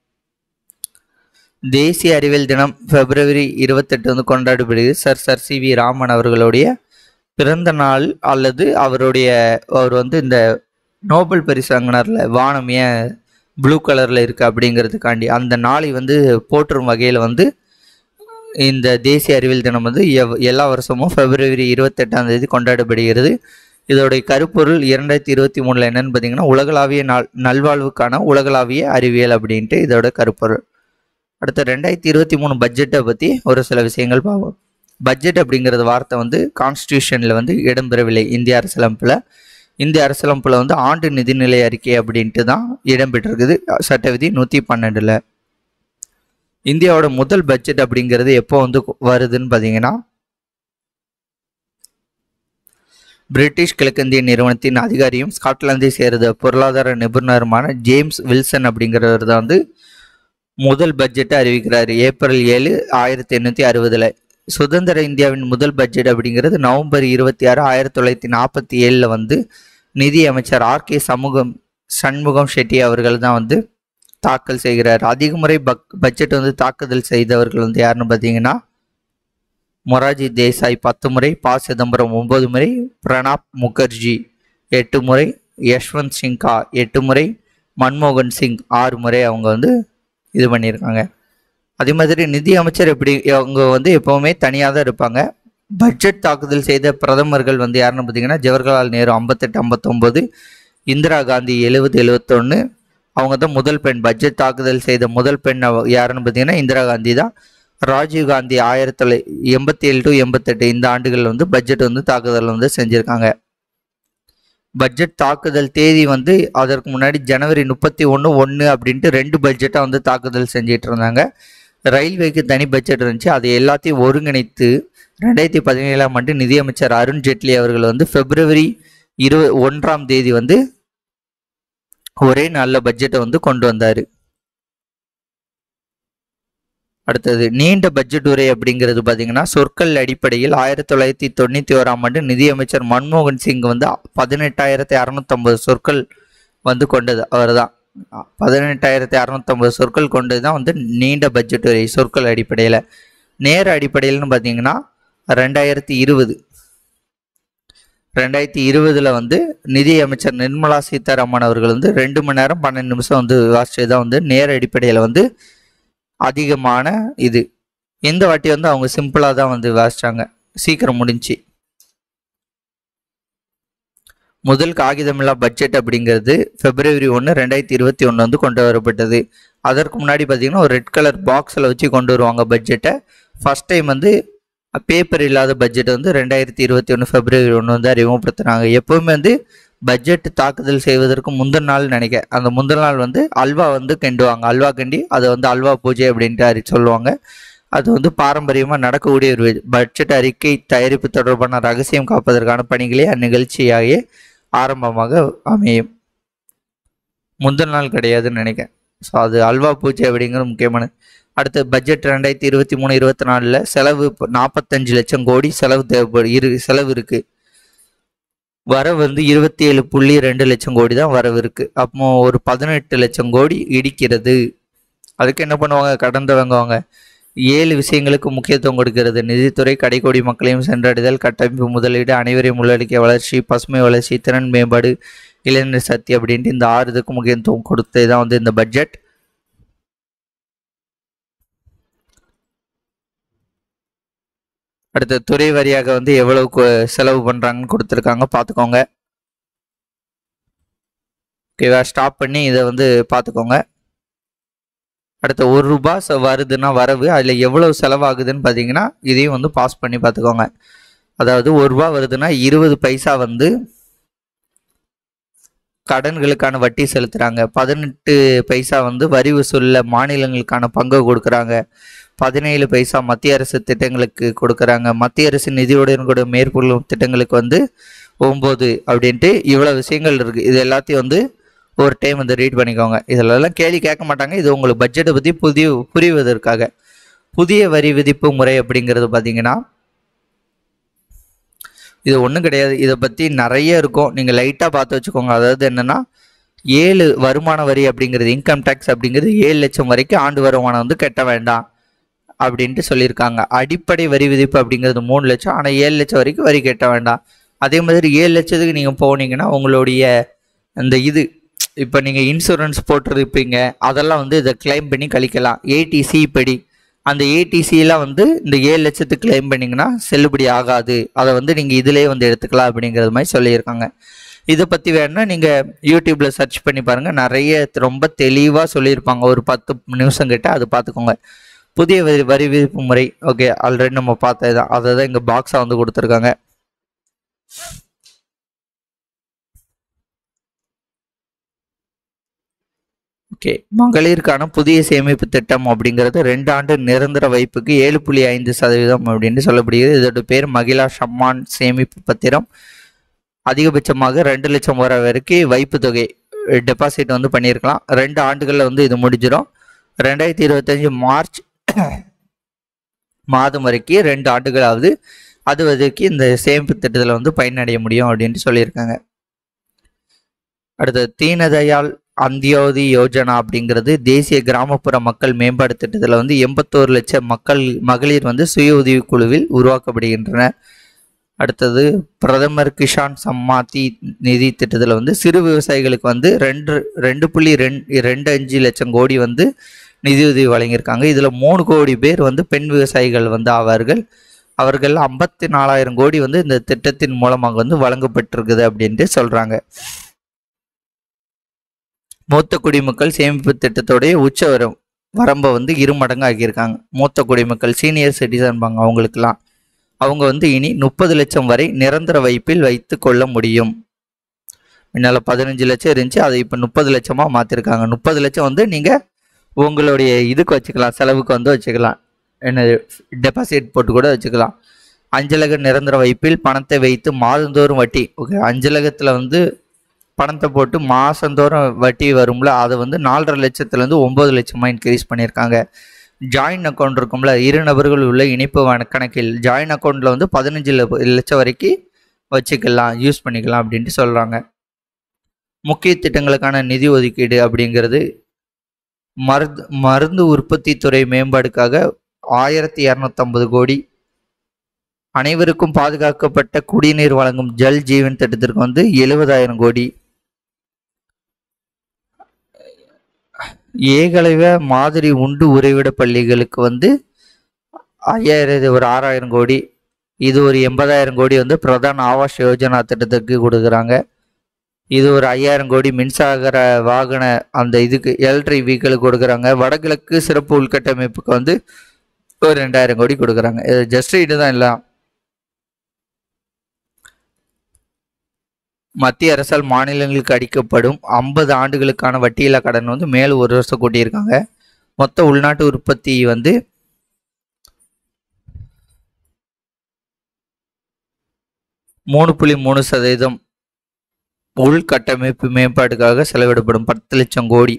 தேசிய அறிவியல் தினம் பிப்ரவரி இருபத்தெட்டு வந்து கொண்டாடப்படுகிறது sir sir C V Raman அவர்களுடைய பிறந்த நாள் அல்லது அவருடைய அவர் வந்து இந்த நோபல் பரிசு வாங்கினார்ல வானம் ஏன் ப்ளூ கலரில் இருக்குது அப்படிங்கிறதுக்காண்டி அந்த நாளை வந்து போற்றும் வகையில் வந்து இந்த தேசிய அறிவியல் தினம் வந்து எவ் எல்லா வருஷமும் பிப்ரவரி இருபத்தெட்டாம் தேதி கொண்டாடப்படுகிறது இதோடைய கருப்பொருள் இரண்டாயிரத்தி இருபத்தி மூணில் என்னன்னு பார்த்தீங்கன்னா உலகளாவிய நாள் நல்வாழ்வுக்கான உலகளாவிய அறிவியல் அப்படின்ட்டு இதோட கருப்பொருள் அடுத்து ரெண்டாயிரத்தி இருபத்தி மூணு பட்ஜெட்டை பற்றி ஒரு சில விஷயங்கள் பார்ப்போம் பட்ஜெட் அப்படிங்கிறது வார்த்தை வந்து கான்ஸ்டியூஷனில் வந்து இடம்பெறவில்லை இந்திய அரசியலமைப்பில் இந்திய அரசியலமைப்பில் வந்து ஆண்டு நிதிநிலை அறிக்கை அப்படின்ட்டு தான் இடம்பெற்றிருக்குது சட்ட விதி நூற்றி பன்னெண்டில் இந்தியாவோட முதல் பட்ஜெட் அப்படிங்கிறது எப்போ வந்து வருதுன்னு பார்த்தீங்கன்னா பிரிட்டிஷ் கிழக்கிந்திய நிறுவனத்தின் அதிகாரியும் ஸ்காட்லாந்தை சேர்ந்த பொருளாதார நிபுணருமான ஜேம்ஸ் வில்சன் அப்படிங்கிறவர் தான் வந்து முதல் பட்ஜெட்டை அறிவிக்கிறார் ஏப்ரல் ஏழு ஆயிரத்தி எண்ணூற்றி அறுபதில் சுதந்திர இந்தியாவின் முதல் பட்ஜெட் அப்படிங்கிறது நவம்பர் இருபத்தி ஆறு ஆயிரத்தி தொள்ளாயிரத்தி நாற்பத்தி ஏழில் வந்து நிதி அமைச்சர் ஆர் கே சமூகம் சண்முகம் ஷெட்டி அவர்கள் தான் வந்து தாக்கல் செய்கிறார் அதிக முறை பக் பட்ஜெட் வந்து தாக்குதல் செய்தவர்கள் வந்து யாருன்னு பார்த்தீங்கன்னா மொராஜி தேசாய் பத்து முறை ப சிதம்பரம் ஒன்பது முறை பிரணாப் முகர்ஜி எட்டு முறை யஷ்வந்த் சிங்கா எட்டு முறை மன்மோகன் சிங் ஆறு முறை அவங்க வந்து இது பண்ணியிருக்காங்க அதே மாதிரி நிதி அமைச்சர் எப்படி அவங்க வந்து எப்போவுமே தனியாக தான் இருப்பாங்க பட்ஜெட் தாக்குதல் செய்த பிரதமர்கள் வந்து யாருன்னு பார்த்தீங்கன்னா ஜவஹர்லால் நேரு ஐம்பத்தெட்டு ஐம்பத்தொம்போது இந்திரா காந்தி எழுபது எழுபத்தொன்று அவங்க தான் முதல் பெண் பட்ஜெட் தாக்குதல் செய்த முதல் பெண் அவ- யாருன்னு பார்த்தீங்கன்னா இந்திரா காந்தி தான் ராஜீவ் காந்தி ஆயிரத்தி தொள்ளாயிரத்தி எண்பத்தி ஏழு டு எண்பத்தெட்டு இந்த ஆண்டுகள் வந்து பட்ஜெட் வந்து தாக்குதல் வந்து செஞ்சுருக்காங்க பட்ஜெட் தாக்குதல் தேதி வந்து அதற்கு முன்னாடி ஜனவரி முப்பத்தி ஒன்று ஒன்று அப்படின்ட்டு ரெண்டு பட்ஜெட்டாக வந்து தாக்குதல் செஞ்சிட்டு இருந்தாங்க ரயில்வேக்கு தனி பட்ஜெட் இருந்துச்சு அதை எல்லாத்தையும் ஒருங்கிணைத்து ரெண்டாயிரத்தி பதினேழாம் ஆண்டு நிதியமைச்சர் அருண் ஜேட்லி அவர்கள் வந்து பிப்ரவரி இரு ஒன்றாம் தேதி வந்து ஒரே நல்ல பட்ஜெட்டை வந்து கொண்டு வந்தார் அடுத்தது நீண்ட பட்ஜெட் உரை அப்படிங்கிறது பார்த்தீங்கன்னா சொற்கள் அடிப்படையில் ஆயிரத்தி தொள்ளாயிரத்தி தொண்ணூற்றி ஓராம் ஆண்டு நிதியமைச்சர் மன்மோகன் சிங் வந்து பதினெட்டாயிரத்தி அறநூற்றம்பது சொற்கள் வந்து கொண்டது அவர் தான் பதினெட்டாயிரத்தி அறநூற்றம்பது சொற்கள் கொண்டது தான் வந்து நீண்ட பட்ஜெட் உரை சொற்கள் அடிப்படையில் நேர அடிப்படையில்னு பார்த்தீங்கன்னா ரெண்டாயிரத்தி இருபது ரெண்டாயிரத்தி இருபதில் வந்து நிதி அமைச்சர் நிர்மலா சீதாராமன் அவர்கள் வந்து ரெண்டு மணி நேரம் பன்னெண்டு நிமிஷம் வந்து வாசிச்சது தான் வந்து நேர அடிப்படையில் வந்து அதிகமான இது எந்த வாட்டி வந்து அவங்க சிம்பிளாக தான் வந்து வாசிச்சாங்க சீக்கிரம் முடிஞ்சு முதல் காகிதமில்லா பட்ஜெட் அப்படிங்கிறது பிப்ரவரி ஒன்று ரெண்டாயிரத்தி இருபத்தி ஒன்று வந்து கொண்டு வரப்பட்டது அதற்கு முன்னாடி பார்த்தீங்கன்னா ஒரு ரெட் கலர் பாக்ஸில் வச்சு கொண்டு வருவாங்க பட்ஜெட்டை ஃபர்ஸ்ட் டைம் வந்து பேப்பர் இல்லாத பட்ஜெட் வந்து ரெண்டாயிரத்தி இருபத்தி ஒன்று பிப்ரவரி ஒன்று வந்து அறிமுகப்படுத்துனாங்க எப்போவுமே வந்து பட்ஜெட் தாக்குதல் செய்வதற்கு முந்தின நாள் நினைக்க அந்த முந்தின நாள் வந்து அல்வா வந்து கிண்டுவாங்க அல்வா கிண்டி அதை வந்து அல்வா பூஜை அப்படின்ட்டு அறி சொல்லுவாங்க அது வந்து பாரம்பரியமாக நடக்கக்கூடிய ஒரு பட்ஜெட் அறிக்கை தயாரிப்பு தொடர்பான ரகசியம் காப்பதற்கான பணிகளே அந்நிகழ்ச்சியாகவே ஆரம்பமாக அமையும் முந்தின நாள் கிடையாதுன்னு நினைக்கிறேன் ஸோ அது அல்வா பூஜை அப்படிங்கிறது முக்கியமானது அடுத்து பட்ஜெட் ரெண்டாயிரத்தி இருபத்தி மூணு இருபத்தி நாலில் செலவு இப்போ நாற்பத்தஞ்சு லட்சம் கோடி செலவு தேவைப்படும் இரு செலவு இருக்குது வரவு வந்து இருபத்தி ஏழு புள்ளி ரெண்டு லட்சம் கோடி தான் வரவு இருக்குது அப்போ ஒரு பதினெட்டு லட்சம் கோடி இடிக்கிறது அதுக்கு என்ன பண்ணுவாங்க கடன் வாங்குவாங்க ஏழு விஷயங்களுக்கு முக்கியத்துவம் கொடுக்கிறது நிதித்துறை கடைக்கோடி மக்களையும் சென்றடைதல் கட்டமைப்பு முதலீடு அனைவரையும் உள்ளடக்கிய வளர்ச்சி பசுமை வளர்ச்சி திறன் மேம்பாடு இளைஞர் சக்தி அப்படின்ட்டு இந்த ஆறு இதுக்கு முக்கியத்துவம் கொடுத்தது தான் வந்து இந்த பட்ஜெட் அடுத்த துறை வாரியாக வந்து எவ்வளவு கு- செலவு பண்ணுறாங்கன்னு கொடுத்துருக்காங்க பார்த்துக்கோங்க ஓகேவா ஸ்டாப் பண்ணி இதை வந்து பார்த்துக்கோங்க அடுத்த ஒரு ரூபா ச- வருதுன்னா வரவு அதில் எவ்வளவு செலவாகுதுன்னு பார்த்தீங்கன்னா இதையும் வந்து பாஸ் பண்ணி பார்த்துக்கோங்க அதாவது ஒரு ரூபா வருதுன்னா இருபது பைசா வந்து கடன்களுக்கான வட்டி செலுத்துகிறாங்க பதினெட்டு பைசா வந்து வரி வசூலில் மாநிலங்களுக்கான பங்கு கொடுக்குறாங்க பதினேழு பைசா மத்திய அரசு திட்டங்களுக்கு கொடுக்குறாங்க மத்திய அரசு நிதியுடன் கூட மேற்கொள்ளும் திட்டங்களுக்கு வந்து ஒம்பது அப்படின்ட்டு இவ்வளோ விஷயங்கள் இருக்குது இது எல்லாத்தையும் வந்து ஒரு டைம் வந்து ரீட் பண்ணிக்கோங்க இதிலெல்லாம் கேள்வி கேட்க மாட்டாங்க இது உங்களுக்கு பட்ஜெட்டை பற்றி புதிய புரிவதற்காக புதிய வரி விதிப்பு முறை அப்படிங்கிறது பார்த்தீங்கன்னா இது ஒன்றும் கிடையாது இதை பற்றி நிறைய இருக்கும் நீங்கள் லைட்டாக பார்த்து வச்சுக்கோங்க அதாவது என்னென்னா ஏழு வருமான வரி அப்படிங்கிறது இன்கம் டேக்ஸ் அப்படிங்கிறது ஏழு லட்சம் வரைக்கும் ஆண்டு வருமானம் வந்து கட்ட வேண்டாம் அப்படின்ட்டு சொல்லியிருக்காங்க அடிப்படை வரி விதிப்பு அப்படிங்கிறது மூணு லட்சம் ஆனால் ஏழு லட்சம் வரைக்கும் வரி கட்ட வேண்டாம் அதே மாதிரி ஏழு லட்சத்துக்கு நீங்கள் போனீங்கன்னா உங்களுடைய இந்த இது இப்போ நீங்கள் இன்சூரன்ஸ் போட்டிருப்பீங்க அதெல்லாம் வந்து இதை கிளைம் பண்ணி கழிக்கலாம் ஏடிசி படி அந்த ஏடிசிலாம் வந்து இந்த ஏழு லட்சத்துக்கு கிளைம் பண்ணிங்கன்னா செல்லுபடி ஆகாது அதை வந்து நீங்கள் இதிலே வந்து எடுத்துக்கலாம் அப்படிங்கிறது மாதிரி சொல்லியிருக்காங்க இதை பற்றி வேணால் நீங்கள் யூடியூப்பில் சர்ச் பண்ணி பாருங்கள் நிறைய ரொம்ப தெளிவாக சொல்லியிருப்பாங்க ஒரு பத்து நிமிஷம் கிட்ட அது பார்த்துக்கோங்க புதிய வரி வரி விதிப்பு முறை ஓகே ஆல்ரெடி நம்ம பார்த்தது தான் அதை தான் இங்கே பாக்ஸாக வந்து கொடுத்துருக்காங்க ஓகே மகளிருக்கான புதிய சேமிப்பு திட்டம் அப்படிங்கிறது ரெண்டு ஆண்டு நிரந்தர வைப்புக்கு ஏழு புள்ளி ஐந்து சதவீதம் அப்படின்னு சொல்லப்படுகிறது இதோட பேர் மகிழா சம்மான் சேமிப்பு பத்திரம் அதிகபட்சமாக ரெண்டு லட்சம் வர வரைக்கும் வைப்பு தொகை டெபாசிட் வந்து பண்ணியிருக்கலாம் ரெண்டு ஆண்டுகளில் வந்து இது முடிஞ்சிடும் ரெண்டாயிரத்தி இருபத்தஞ்சி மார்ச் மாதம் வரைக்கும் ரெண்டு ஆண்டுகளாவது அது வரைக்கும் இந்த சேமிப்பு திட்டத்தில் வந்து பயனடைய முடியும் அப்படின்ட்டு சொல்லியிருக்காங்க அடுத்தது தீனதயாள் அந்தியோதி யோஜனா அப்படிங்கிறது தேசிய கிராமப்புற மக்கள் மேம்பாடு திட்டத்தில் வந்து எண்பத்தோரு லட்சம் மக்கள் மகளிர் வந்து சுய உதவி குழுவில் உருவாக்கப்படுகின்றன அடுத்தது பிரதமர் கிஷான் சம்மாதி நிதி திட்டத்தில் வந்து சிறு விவசாயிகளுக்கு வந்து ரெண்டு ரெண்டு புள்ளி ரெண்டு ரெண்டு அஞ்சு லட்சம் கோடி வந்து நிதியுதவி வழங்கியிருக்காங்க இதில் மூணு கோடி பேர் வந்து பெண் விவசாயிகள் வந்து ஆவார்கள் அவர்கள் ஐம்பத்தி நாலாயிரம் கோடி வந்து இந்த திட்டத்தின் மூலமாக வந்து வழங்கப்பட்டிருக்குது அப்படின்ட்டு சொல்கிறாங்க மூத்த குடிமக்கள் சேமிப்பு திட்டத்தோடைய உச்ச வரம் வரம்பை வந்து இரு மடங்கு ஆக்கியிருக்காங்க மூத்த குடிமக்கள் சீனியர் சிட்டிசன்பாங்க அவங்களுக்கெல்லாம் அவங்க வந்து இனி முப்பது லட்சம் வரை நிரந்தர வைப்பில் வைத்து கொள்ள முடியும் முன்னால் பதினஞ்சு லட்சம் இருந்துச்சு அதை இப்போ முப்பது லட்சமாக மாற்றிருக்காங்க முப்பது லட்சம் வந்து நீங்கள் உங்களுடைய இதுக்கு வச்சுக்கலாம் செலவுக்கு வந்து வச்சுக்கலாம் என்ன டெபாசிட் போட்டு கூட வச்சுக்கலாம் அஞ்சலக நிரந்தர வைப்பில் பணத்தை வைத்து மாதந்தோறும் வட்டி ஓகே அஞ்சலகத்தில் வந்து பணத்தை போட்டு மாதந்தோறும் வட்டி வரும்ல அதை வந்து நாலரை லட்சத்துலேருந்து ஒம்பது லட்சமாக இன்க்ரீஸ் பண்ணியிருக்காங்க ஜாயின் அக்கௌண்ட் இருக்கும்ல இரு நபர்கள் உள்ள இணைப்பு வண- கணக்கில் ஜாயின் அக்கௌண்ட்டில் வந்து பதினஞ்சு லட்சம் வரைக்கும் வச்சுக்கலாம் யூஸ் பண்ணிக்கலாம் அப்படின்ட்டு சொல்கிறாங்க முக்கிய திட்டங்களுக்கான நிதி ஒதுக்கீடு அப்படிங்கிறது மருந்து மருந்து உற்பத்தி துறை மேம்பாடுக்காக ஆயிரத்தி இரநூத்தம்பது கோடி அனைவருக்கும் பாதுகாக்கப்பட்ட குடிநீர் வழங்கும் ஜல் ஜீவன் திட்டத்திற்கு வந்து எழுபதாயிரம் கோடி ஏகலைவ மாதிரி உண்டு உறைவிட பள்ளிகளுக்கு வந்து ஐயாயிரம் ஒரு ஆறாயிரம் கோடி இது ஒரு எண்பதாயிரம் கோடி வந்து பிரதான் ஆவாஸ் யோஜனா திட்டத்துக்கு கொடுக்குறாங்க இது ஒரு ஐயாயிரம் கோடி மின்சார வாகன அந்த இதுக்கு எலக்ட்ரிக் வெஹிக்கிளுக்கு கொடுக்குறாங்க வடகிழக்கு சிறப்பு உள்கட்டமைப்புக்கு வந்து ஒரு ரெண்டாயிரம் கோடி கொடுக்குறாங்க இது ஜஸ்ட் இதுதான் இல்லை மத்திய அரசால் மாநிலங்களுக்கு அடிக்கப்படும் ஐம்பது ஆண்டுகளுக்கான வட்டியில்லா கடன் வந்து மேலும் ஒரு வருஷம் கூட்டியிருக்காங்க மொத்த உள்நாட்டு உற்பத்தி வந்து மூணு புள்ளி மூணு சதவீதம் உள்கட்டமைப்பு மேம்பாட்டுக்காக செலவிடப்படும் பத்து லட்சம் கோடி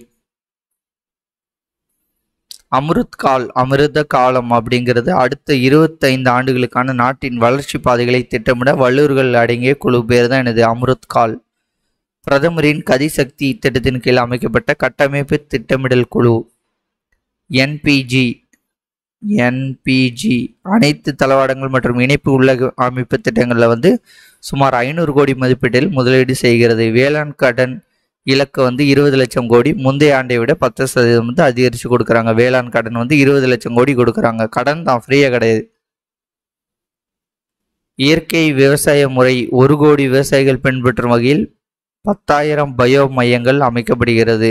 அமிர்த் கால் அமிர்த காலம் அப்படிங்கிறது அடுத்த இருபத்தைந்து ஆண்டுகளுக்கான நாட்டின் வளர்ச்சி பாதைகளை திட்டமிட வல்லுநர்கள் அடங்கிய குழு பேர் தான் எனது அமிர்த் கால் பிரதமரின் கதிசக்தி திட்டத்தின் கீழ் அமைக்கப்பட்ட கட்டமைப்பு திட்டமிடல் குழு என்பிஜி என்பிஜி அனைத்து தளவாடங்கள் மற்றும் இணைப்பு உள்ள அமைப்பு திட்டங்களில் வந்து சுமார் ஐநூறு கோடி மதிப்பீட்டில் முதலீடு செய்கிறது வேளாண் கடன் இலக்கு வந்து இருபது லட்சம் கோடி முந்தைய ஆண்டை விட பத்து சதவீதம் வந்து அதிகரித்து கொடுக்குறாங்க வேளாண் கடன் வந்து இருபது லட்சம் கோடி கொடுக்குறாங்க கடன் தான் ஃப்ரீயாக கிடையாது இயற்கை விவசாய முறை ஒரு கோடி விவசாயிகள் பின்பற்றும் வகையில் பத்தாயிரம் பயோ மையங்கள் அமைக்கப்படுகிறது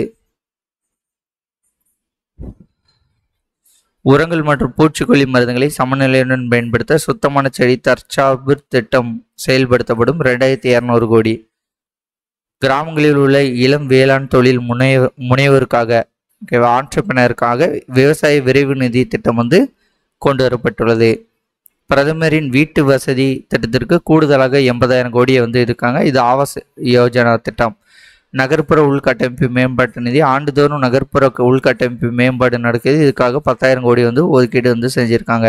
உரங்கள் மற்றும் பூச்சிக்கொல்லி மருந்துகளை சமநிலையுடன் பயன்படுத்த சுத்தமான செடி தற்சார்பு திட்டம் செயல்படுத்தப்படும் ரெண்டாயிரத்தி இரநூறு கோடி கிராமங்களில் உள்ள இளம் வேளாண் தொழில் முனைவ முனைவோருக்காக ஆண்டர்பினருக்காக விவசாய விரைவு நிதி திட்டம் வந்து கொண்டு வரப்பட்டுள்ளது பிரதமரின் வீட்டு வசதி திட்டத்திற்கு கூடுதலாக எண்பதாயிரம் கோடியை வந்து இருக்காங்க இது ஆவாஸ் யோஜனா திட்டம் நகர்ப்புற உள்கட்டமைப்பு மேம்பாட்டு நிதி ஆண்டுதோறும் நகர்ப்புற க- உள்கட்டமைப்பு மேம்பாடு நடக்குது இதுக்காக பத்தாயிரம் கோடி வந்து ஒதுக்கீடு வந்து செஞ்சுருக்காங்க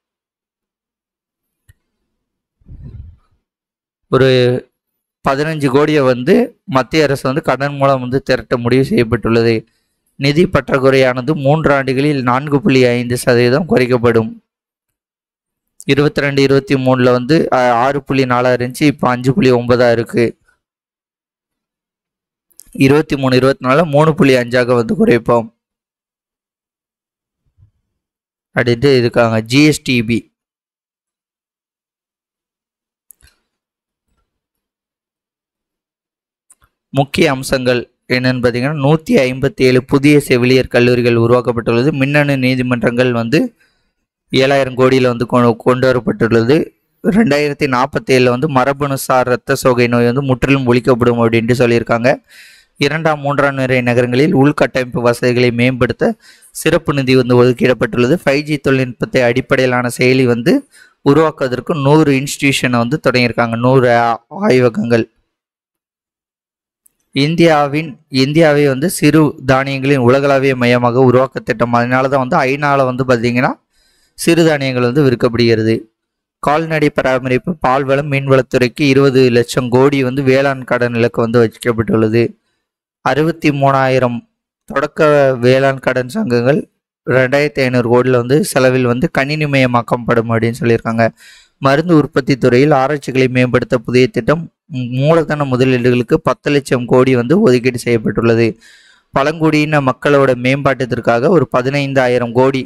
ஒரு பதினஞ்சு கோடியை வந்து மத்திய அரசு வந்து கடன் மூலம் வந்து திரட்ட முடிவு செய்யப்பட்டுள்ளது நிதி பற்றாக்குறையானது மூன்று ஆண்டுகளில் நான்கு புள்ளி ஐந்து சதவீதம் குறைக்கப்படும் இருபத்தி ரெண்டு இருபத்தி மூணில் வந்து அஹ், ஆறு புள்ளி நாலாக இருந்துச்சு இப்போ அஞ்சு புள்ளி ஒன்பதாக இருக்குது இருபத்தி மூணு இருபத்தி நாலு மூணு புள்ளி அஞ்சாக வந்து குறைப்போம் அடுத்து இருக்காங்க ஜிஎஸ்டிபி முக்கிய அம்சங்கள் என்னன்னு பார்த்தீங்கன்னா நூற்றி ஐம்பத்தி ஏழு புதிய செவிலியர் கல்லூரிகள் உருவாக்கப்பட்டுள்ளது மின்னணு நீதிமன்றங்கள் வந்து ஏழாயிரம் கோடியில் வந்து கொண்டு கொண்டு வரப்பட்டுள்ளது ரெண்டாயிரத்தி நாற்பத்தி ஏழில் வந்து மரபணுசார் இரத்த சோகை நோய் வந்து முற்றிலும் ஒழிக்கப்படும் அப்படின்ட்டு சொல்லியிருக்காங்க இரண்டாம் மூன்றாம் நிலை நகரங்களில் உள்கட்டமைப்பு வசதிகளை மேம்படுத்த சிறப்பு நிதி வந்து ஒதுக்கிடப்பட்டுள்ளது ஃபைவ் ஜி தொழில்நுட்பத்தை அடிப்படையிலான செயலி வந்து உருவாக்குவதற்கு நூறு இன்ஸ்டிடியூஷனை வந்து தொடங்கியிருக்காங்க நூறு ஆ- ஆய்வகங்கள் இந்தியாவின் இந்தியாவை வந்து சிறு தானியங்களின் உலகளாவிய மையமாக உருவாக்க திட்டம் அதனால தான் வந்து ஐநால வந்து பார்த்தீங்கன்னா சிறுதானியங்கள் வந்து விற்கப்படுகிறது கால்நடை பராமரிப்பு பால்வளம் மீன்வளத்துறைக்கு இருபது லட்சம் கோடி வந்து வேளாண் கடன் இலக்கு வந்து வச்சுக்கப்பட்டுள்ளது அறுபத்தி மூணாயிரம் தொடக்க வேளாண் கடன் சங்கங்கள் ரெண்டாயிரத்தி ஐநூறு கோடியில் வந்து செலவில் வந்து கணினிமயமாக்கப்படும் அப்படின்னு சொல்லியிருக்காங்க மருந்து உற்பத்தி துறையில் ஆராய்ச்சிகளை மேம்படுத்த புதிய திட்டம் மூ- மூலதன முதலீடுகளுக்கு பத்து லட்சம் கோடி வந்து ஒதுக்கீடு செய்யப்பட்டுள்ளது பழங்குடியின மக்களோட மேம்பாட்டத்திற்காக ஒரு பதினைந்தாயிரம் கோடி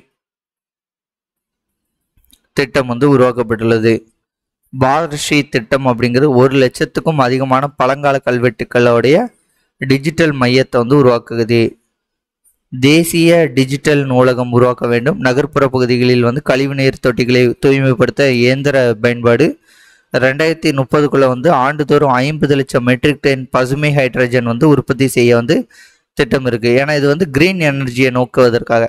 திட்டம் வந்து உருவாக்கப்பட்டுள்ளது பாரஷி திட்டம் அப்படிங்கிறது ஒரு லட்சத்துக்கும் அதிகமான பழங்கால கல்வெட்டுக்களோடைய டிஜிட்டல் மையத்தை வந்து உருவாக்குது தேசிய டிஜிட்டல் நூலகம் உருவாக்க வேண்டும் நகர்ப்புற பகுதிகளில் வந்து கழிவுநீர் தொட்டிகளை தூய்மைப்படுத்த இயந்திர பயன்பாடு ரெண்டாயிரத்தி முப்பதுக்குள்ள வந்து ஆண்டுதோறும் ஐம்பது லட்சம் மெட்ரிக் டன் பசுமை ஹைட்ரஜன் வந்து உற்பத்தி செய்ய வந்து திட்டம் இருக்கு ஏன்னா இது வந்து கிரீன் எனர்ஜியை நோக்குவதற்காக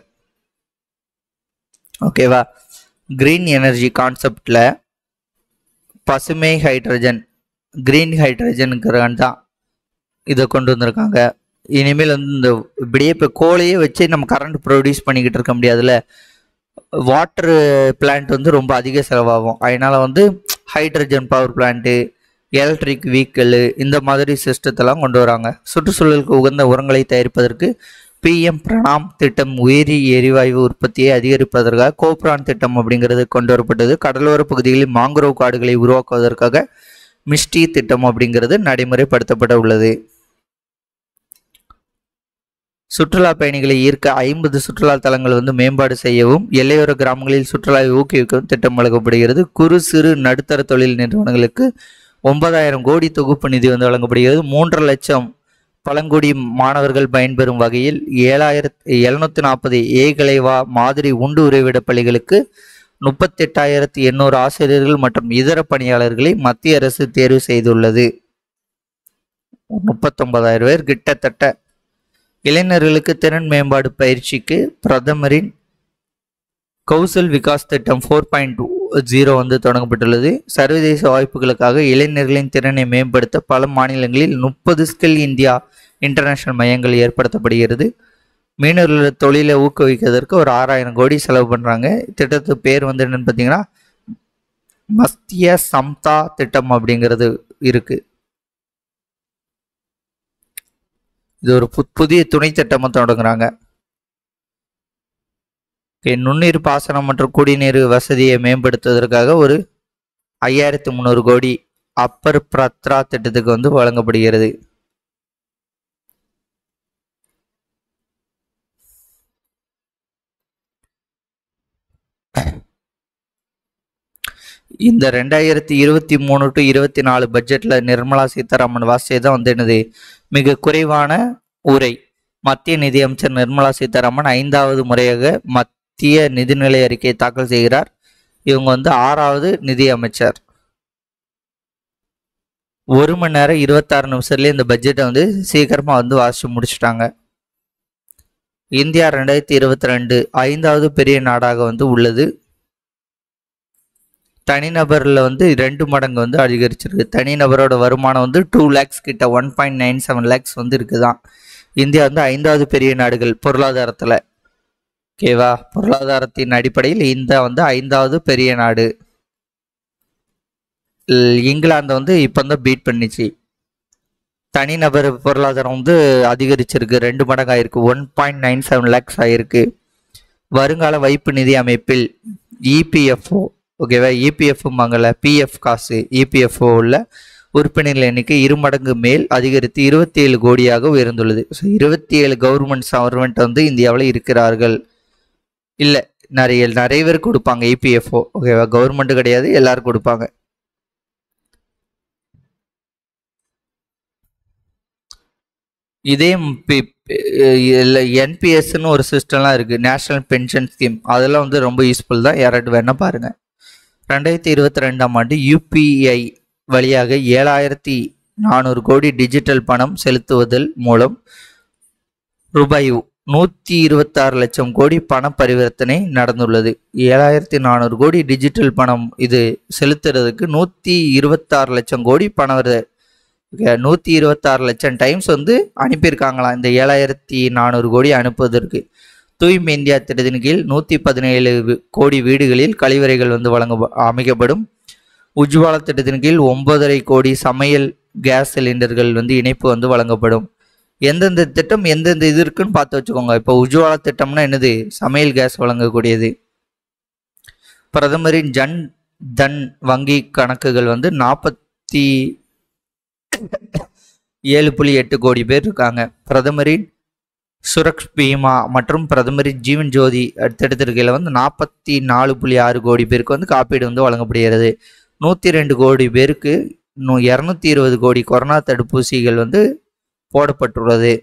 ஓகேவா கிரீன் எனர்ஜி கான்செப்ட்ல பசுமை ஹைட்ரஜன் கிரீன் ஹைட்ரஜனுங்கிறான் தான் இதை கொண்டு வந்திருக்காங்க இனிமேல் வந்து இந்த இப்படியே இப்போ கோலையே வச்சு நம்ம கரண்ட் ப்ரொடியூஸ் பண்ணிக்கிட்டு இருக்க முடியாதுல்ல வாட்டர் பிளான்ட் வந்து ரொம்ப அதிக செலவாகும் அதனால வந்து hydrogen power plant electric vehicle இந்த மாதிரி சிஸ்டத்தெல்லாம் கொண்டு வராங்க சுற்றுச்சூழலுக்கு உகந்த உரங்களை தயாரிப்பதற்கு பிஎம் பிரணாம் திட்டம் உயிரி எரிவாயு உற்பத்தியை அதிகரிப்பதற்காக கோப்ரான் திட்டம் அப்படிங்கிறது கொண்டு வரப்பட்டது கடலோர பகுதிகளில் மாங்குரோவ் காடுகளை உருவாக்குவதற்காக மிஸ்டி திட்டம் அப்படிங்கிறது நடைமுறைப்படுத்தப்பட உள்ளது சுற்றுலா பயணிகளை ஈர்க்க ஐம்பது சுற்றுலா தலங்கள் வந்து மேம்பாடு செய்யவும் எல்லையோர கிராமங்களில் சுற்றுலாவை ஊக்குவிக்கவும் திட்டம் வழங்கப்படுகிறது குறு சிறு நடுத்தர தொழில் நிறுவனங்களுக்கு ஒன்பதாயிரம் கோடி தொகுப்பு நிதி வந்து வழங்கப்படுகிறது மூன்றரை லட்சம் பழங்குடி மாணவர்கள் பயன்பெறும் வகையில் ஏழாயிரத்தி எழுநூத்தி நாற்பது ஏகலைவா மாதிரி உண்டு உறைவிட பள்ளிகளுக்கு முப்பத்தெட்டாயிரத்தி எண்ணூறு ஆசிரியர்கள் மற்றும் இதர பணியாளர்களை மத்திய அரசு தேர்வு செய்துள்ளது முப்பத்தொன்பதாயிரம் பேர் கிட்டத்தட்ட இளைஞர்களுக்கு திறன் மேம்பாடு பயிற்சிக்கு பிரதமரின் கௌசல் விகாஸ் திட்டம் ஃபோர் பாயிண்ட் ஜீரோ வந்து தொடங்கப்பட்டுள்ளது சர்வதேச வாய்ப்புகளுக்காக இளைஞர்களின் திறனை மேம்படுத்த பல மாநிலங்களில் முப்பது ஸ்கில் இந்தியா இன்டர்நேஷனல் மையங்கள் ஏற்படுத்தப்படுகிறது மீனவர்களோட தொழிலை ஊக்குவிக்கிறதுக்கு ஒரு ஆறாயிரம் கோடி செலவு பண்ணுறாங்க திட்டத்து பேர் வந்து என்னன்னு பார்த்தீங்கன்னா மஸ்திய சம்தா திட்டம் அப்படிங்கிறது இருக்கு இது ஒரு பு- புதிய துணை திட்டமாக தொடங்குறாங்க Okay, நுண்ணீர் பாசனம் மற்றும் குடிநீர் வசதியை மேம்படுத்துவதற்காக ஒரு ஐயாயிரத்தி முந்நூறு கோடி அப்பர் பிரத்ரா திட்டத்துக்கு வந்து வழங்கப்படுகிறது இந்த ரெண்டாயிரத்தி இருபத்தி மூணு டு இருபத்தி நாலு பட்ஜெட்ல நிர்மலா சீதாராமன் வாசிச்சது தான் வந்து என்னது மிக குறைவான உரை மத்திய நிதியமைச்சர் நிர்மலா சீதாராமன் ஐந்தாவது முறையாக மத்திய நிதிநிலை அறிக்கையை தாக்கல் செய்கிறார் இவங்க வந்து ஆறாவது நிதி அமைச்சர் ஒரு மணி நேரம் இருபத்தாறு நிமிஷத்துலேயே இந்த பட்ஜெட்டை வந்து சீக்கிரமாக வந்து வாசிச்சு முடிச்சிட்டாங்க இந்தியா ரெண்டாயிரத்தி இருபத்தி ரெண்டு ஐந்தாவது பெரிய நாடாக வந்து உள்ளது தனிநபரில் வந்து ரெண்டு மடங்கு வந்து அதிகரிச்சிருக்கு தனிநபரோட வருமானம் வந்து டூ லேக்ஸ் கிட்ட one point nine seven lakhs வந்து இருக்குதான் இந்தியா வந்து ஐந்தாவது பெரிய நாடுகள் பொருளாதாரத்தில் ஓகேவா பொருளாதாரத்தின் அடிப்படையில் இந்தியா வந்து ஐந்தாவது பெரிய நாடு இல்- இங்கிலாந்து வந்து இப்போ தான் பீட் பண்ணிச்சு தனிநபர் பொருளாதாரம் வந்து அதிகரிச்சிருக்கு ரெண்டு மடங்கு ஆயிருக்கு one point nine seven lakhs ஆயிருக்கு வருங்கால வைப்பு நிதி அமைப்பில் இபிஎஃப்ஓ ஓகேவா இபிஎஃப்ம்பாங்கல்ல பிஎஃப் காசு இபிஎஃப்ஓ உள்ள உறுப்பினர்கள் எண்ணிக்கை இரு மடங்கு மேல் அதிகரித்து இருபத்தி ஏழு கோடியாக உயர்ந்துள்ளது ஸோ இருபத்தி ஏழு கவர்மெண்ட் சர்வெண்ட் வந்து இந்தியாவில் இருக்கிறார்கள் இல்லை நிறைய நிறைய பேர் கொடுப்பாங்க இபிஎஃப்ஓ ஓகேவா கவர்மெண்ட் கிடையாது எல்லாரும் கொடுப்பாங்க இதே என்பிஎஸ்ன்னு ஒரு சிஸ்டம்லாம் இருக்குது நேஷ்னல் பென்ஷன் ஸ்கீம் அதெல்லாம் வந்து ரொம்ப யூஸ்ஃபுல் தான் யாராட்டு வேணால் பாருங்கள் ரெண்டாயிரத்தி இருபத்தி ரெண்டாம் ஆண்டு யூபிஐ வழியாக ஏழாயிரத்தி நானூறு கோடி டிஜிட்டல் பணம் செலுத்துவதன் மூலம் ரூபாய் நூற்றி இருபத்தாறு லட்சம் கோடி பண பரிவர்த்தனை நடந்துள்ளது ஏழாயிரத்தி நானூறு கோடி டிஜிட்டல் பணம் இது செலுத்துறதுக்கு நூற்றி இருபத்தாறு லட்சம் கோடி பணம் வருது நூற்றி இருபத்தாறு லட்சம் டைம்ஸ் வந்து அனுப்பியிருக்காங்களாம் இந்த ஏழாயிரத்தி நானூறு கோடி அனுப்புவதற்கு தூய்மை இந்தியா திட்டத்தின் கீழ் நூற்றி பதினேழு கோடி வீடுகளில் கழிவறைகள் வந்து வழங்க அமைக்கப்படும் உஜ்வாலா திட்டத்தின் கீழ் ஒன்பதரை கோடி சமையல் கேஸ் சிலிண்டர்கள் வந்து இணைப்பு வந்து வழங்கப்படும் எந்தெந்த திட்டம் எந்தெந்த இது இருக்குன்னு பார்த்து வச்சுக்கோங்க இப்போ உஜ்வாலா திட்டம்னா என்னது சமையல் கேஸ் வழங்கக்கூடியது பிரதமரின் ஜன் தன் வங்கி கணக்குகள் வந்து நாற்பத்தி ஏழு புள்ளி எட்டு கோடி பேர் இருக்காங்க பிரதமரின் சுரக்ஷ் பீமா மற்றும் பிரதமரின் ஜீவன் ஜோதி திட்டத்திற்கையில் வந்து நாற்பத்தி நாலு புள்ளி ஆறு கோடி பேருக்கு வந்து காப்பீடு வந்து வழங்கப்படுகிறது நூற்றி ரெண்டு கோடி பேருக்கு இன்னும் இரநூத்தி இருபது கோடி கொரோனா தடுப்பூசிகள் வந்து போடப்பட்டுள்ளது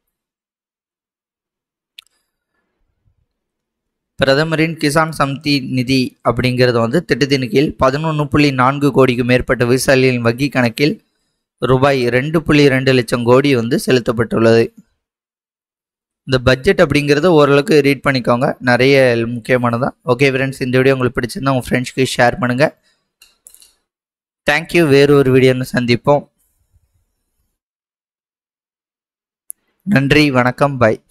பிரதமரின் கிசான் சம்தி நிதி அப்படிங்கிறது வந்து திட்டத்தின் கீழ் பதினொன்று புள்ளி நான்கு கோடிக்கு மேற்பட்ட விவசாயிகளின் வங்கி கணக்கில் ரூபாய் ரெண்டு புள்ளி ரெண்டு லட்சம் கோடி வந்து செலுத்தப்பட்டுள்ளது இந்த பட்ஜெட் அப்படிங்கிறத ஓரளவுக்கு ரீட் பண்ணிக்கோங்க நிறைய முக்கியமானதான் ஓகே ஃப்ரெண்ட்ஸ் இந்த வீடியோ உங்களுக்கு பிடிச்சிருந்தா உங்கள் ஃப்ரெண்ட்ஸ்க்கு ஷேர் பண்ணுங்கள் தேங்க்யூ வேறு ஒரு வீடியோன்னு சந்திப்போம் நன்றி வணக்கம் பாய்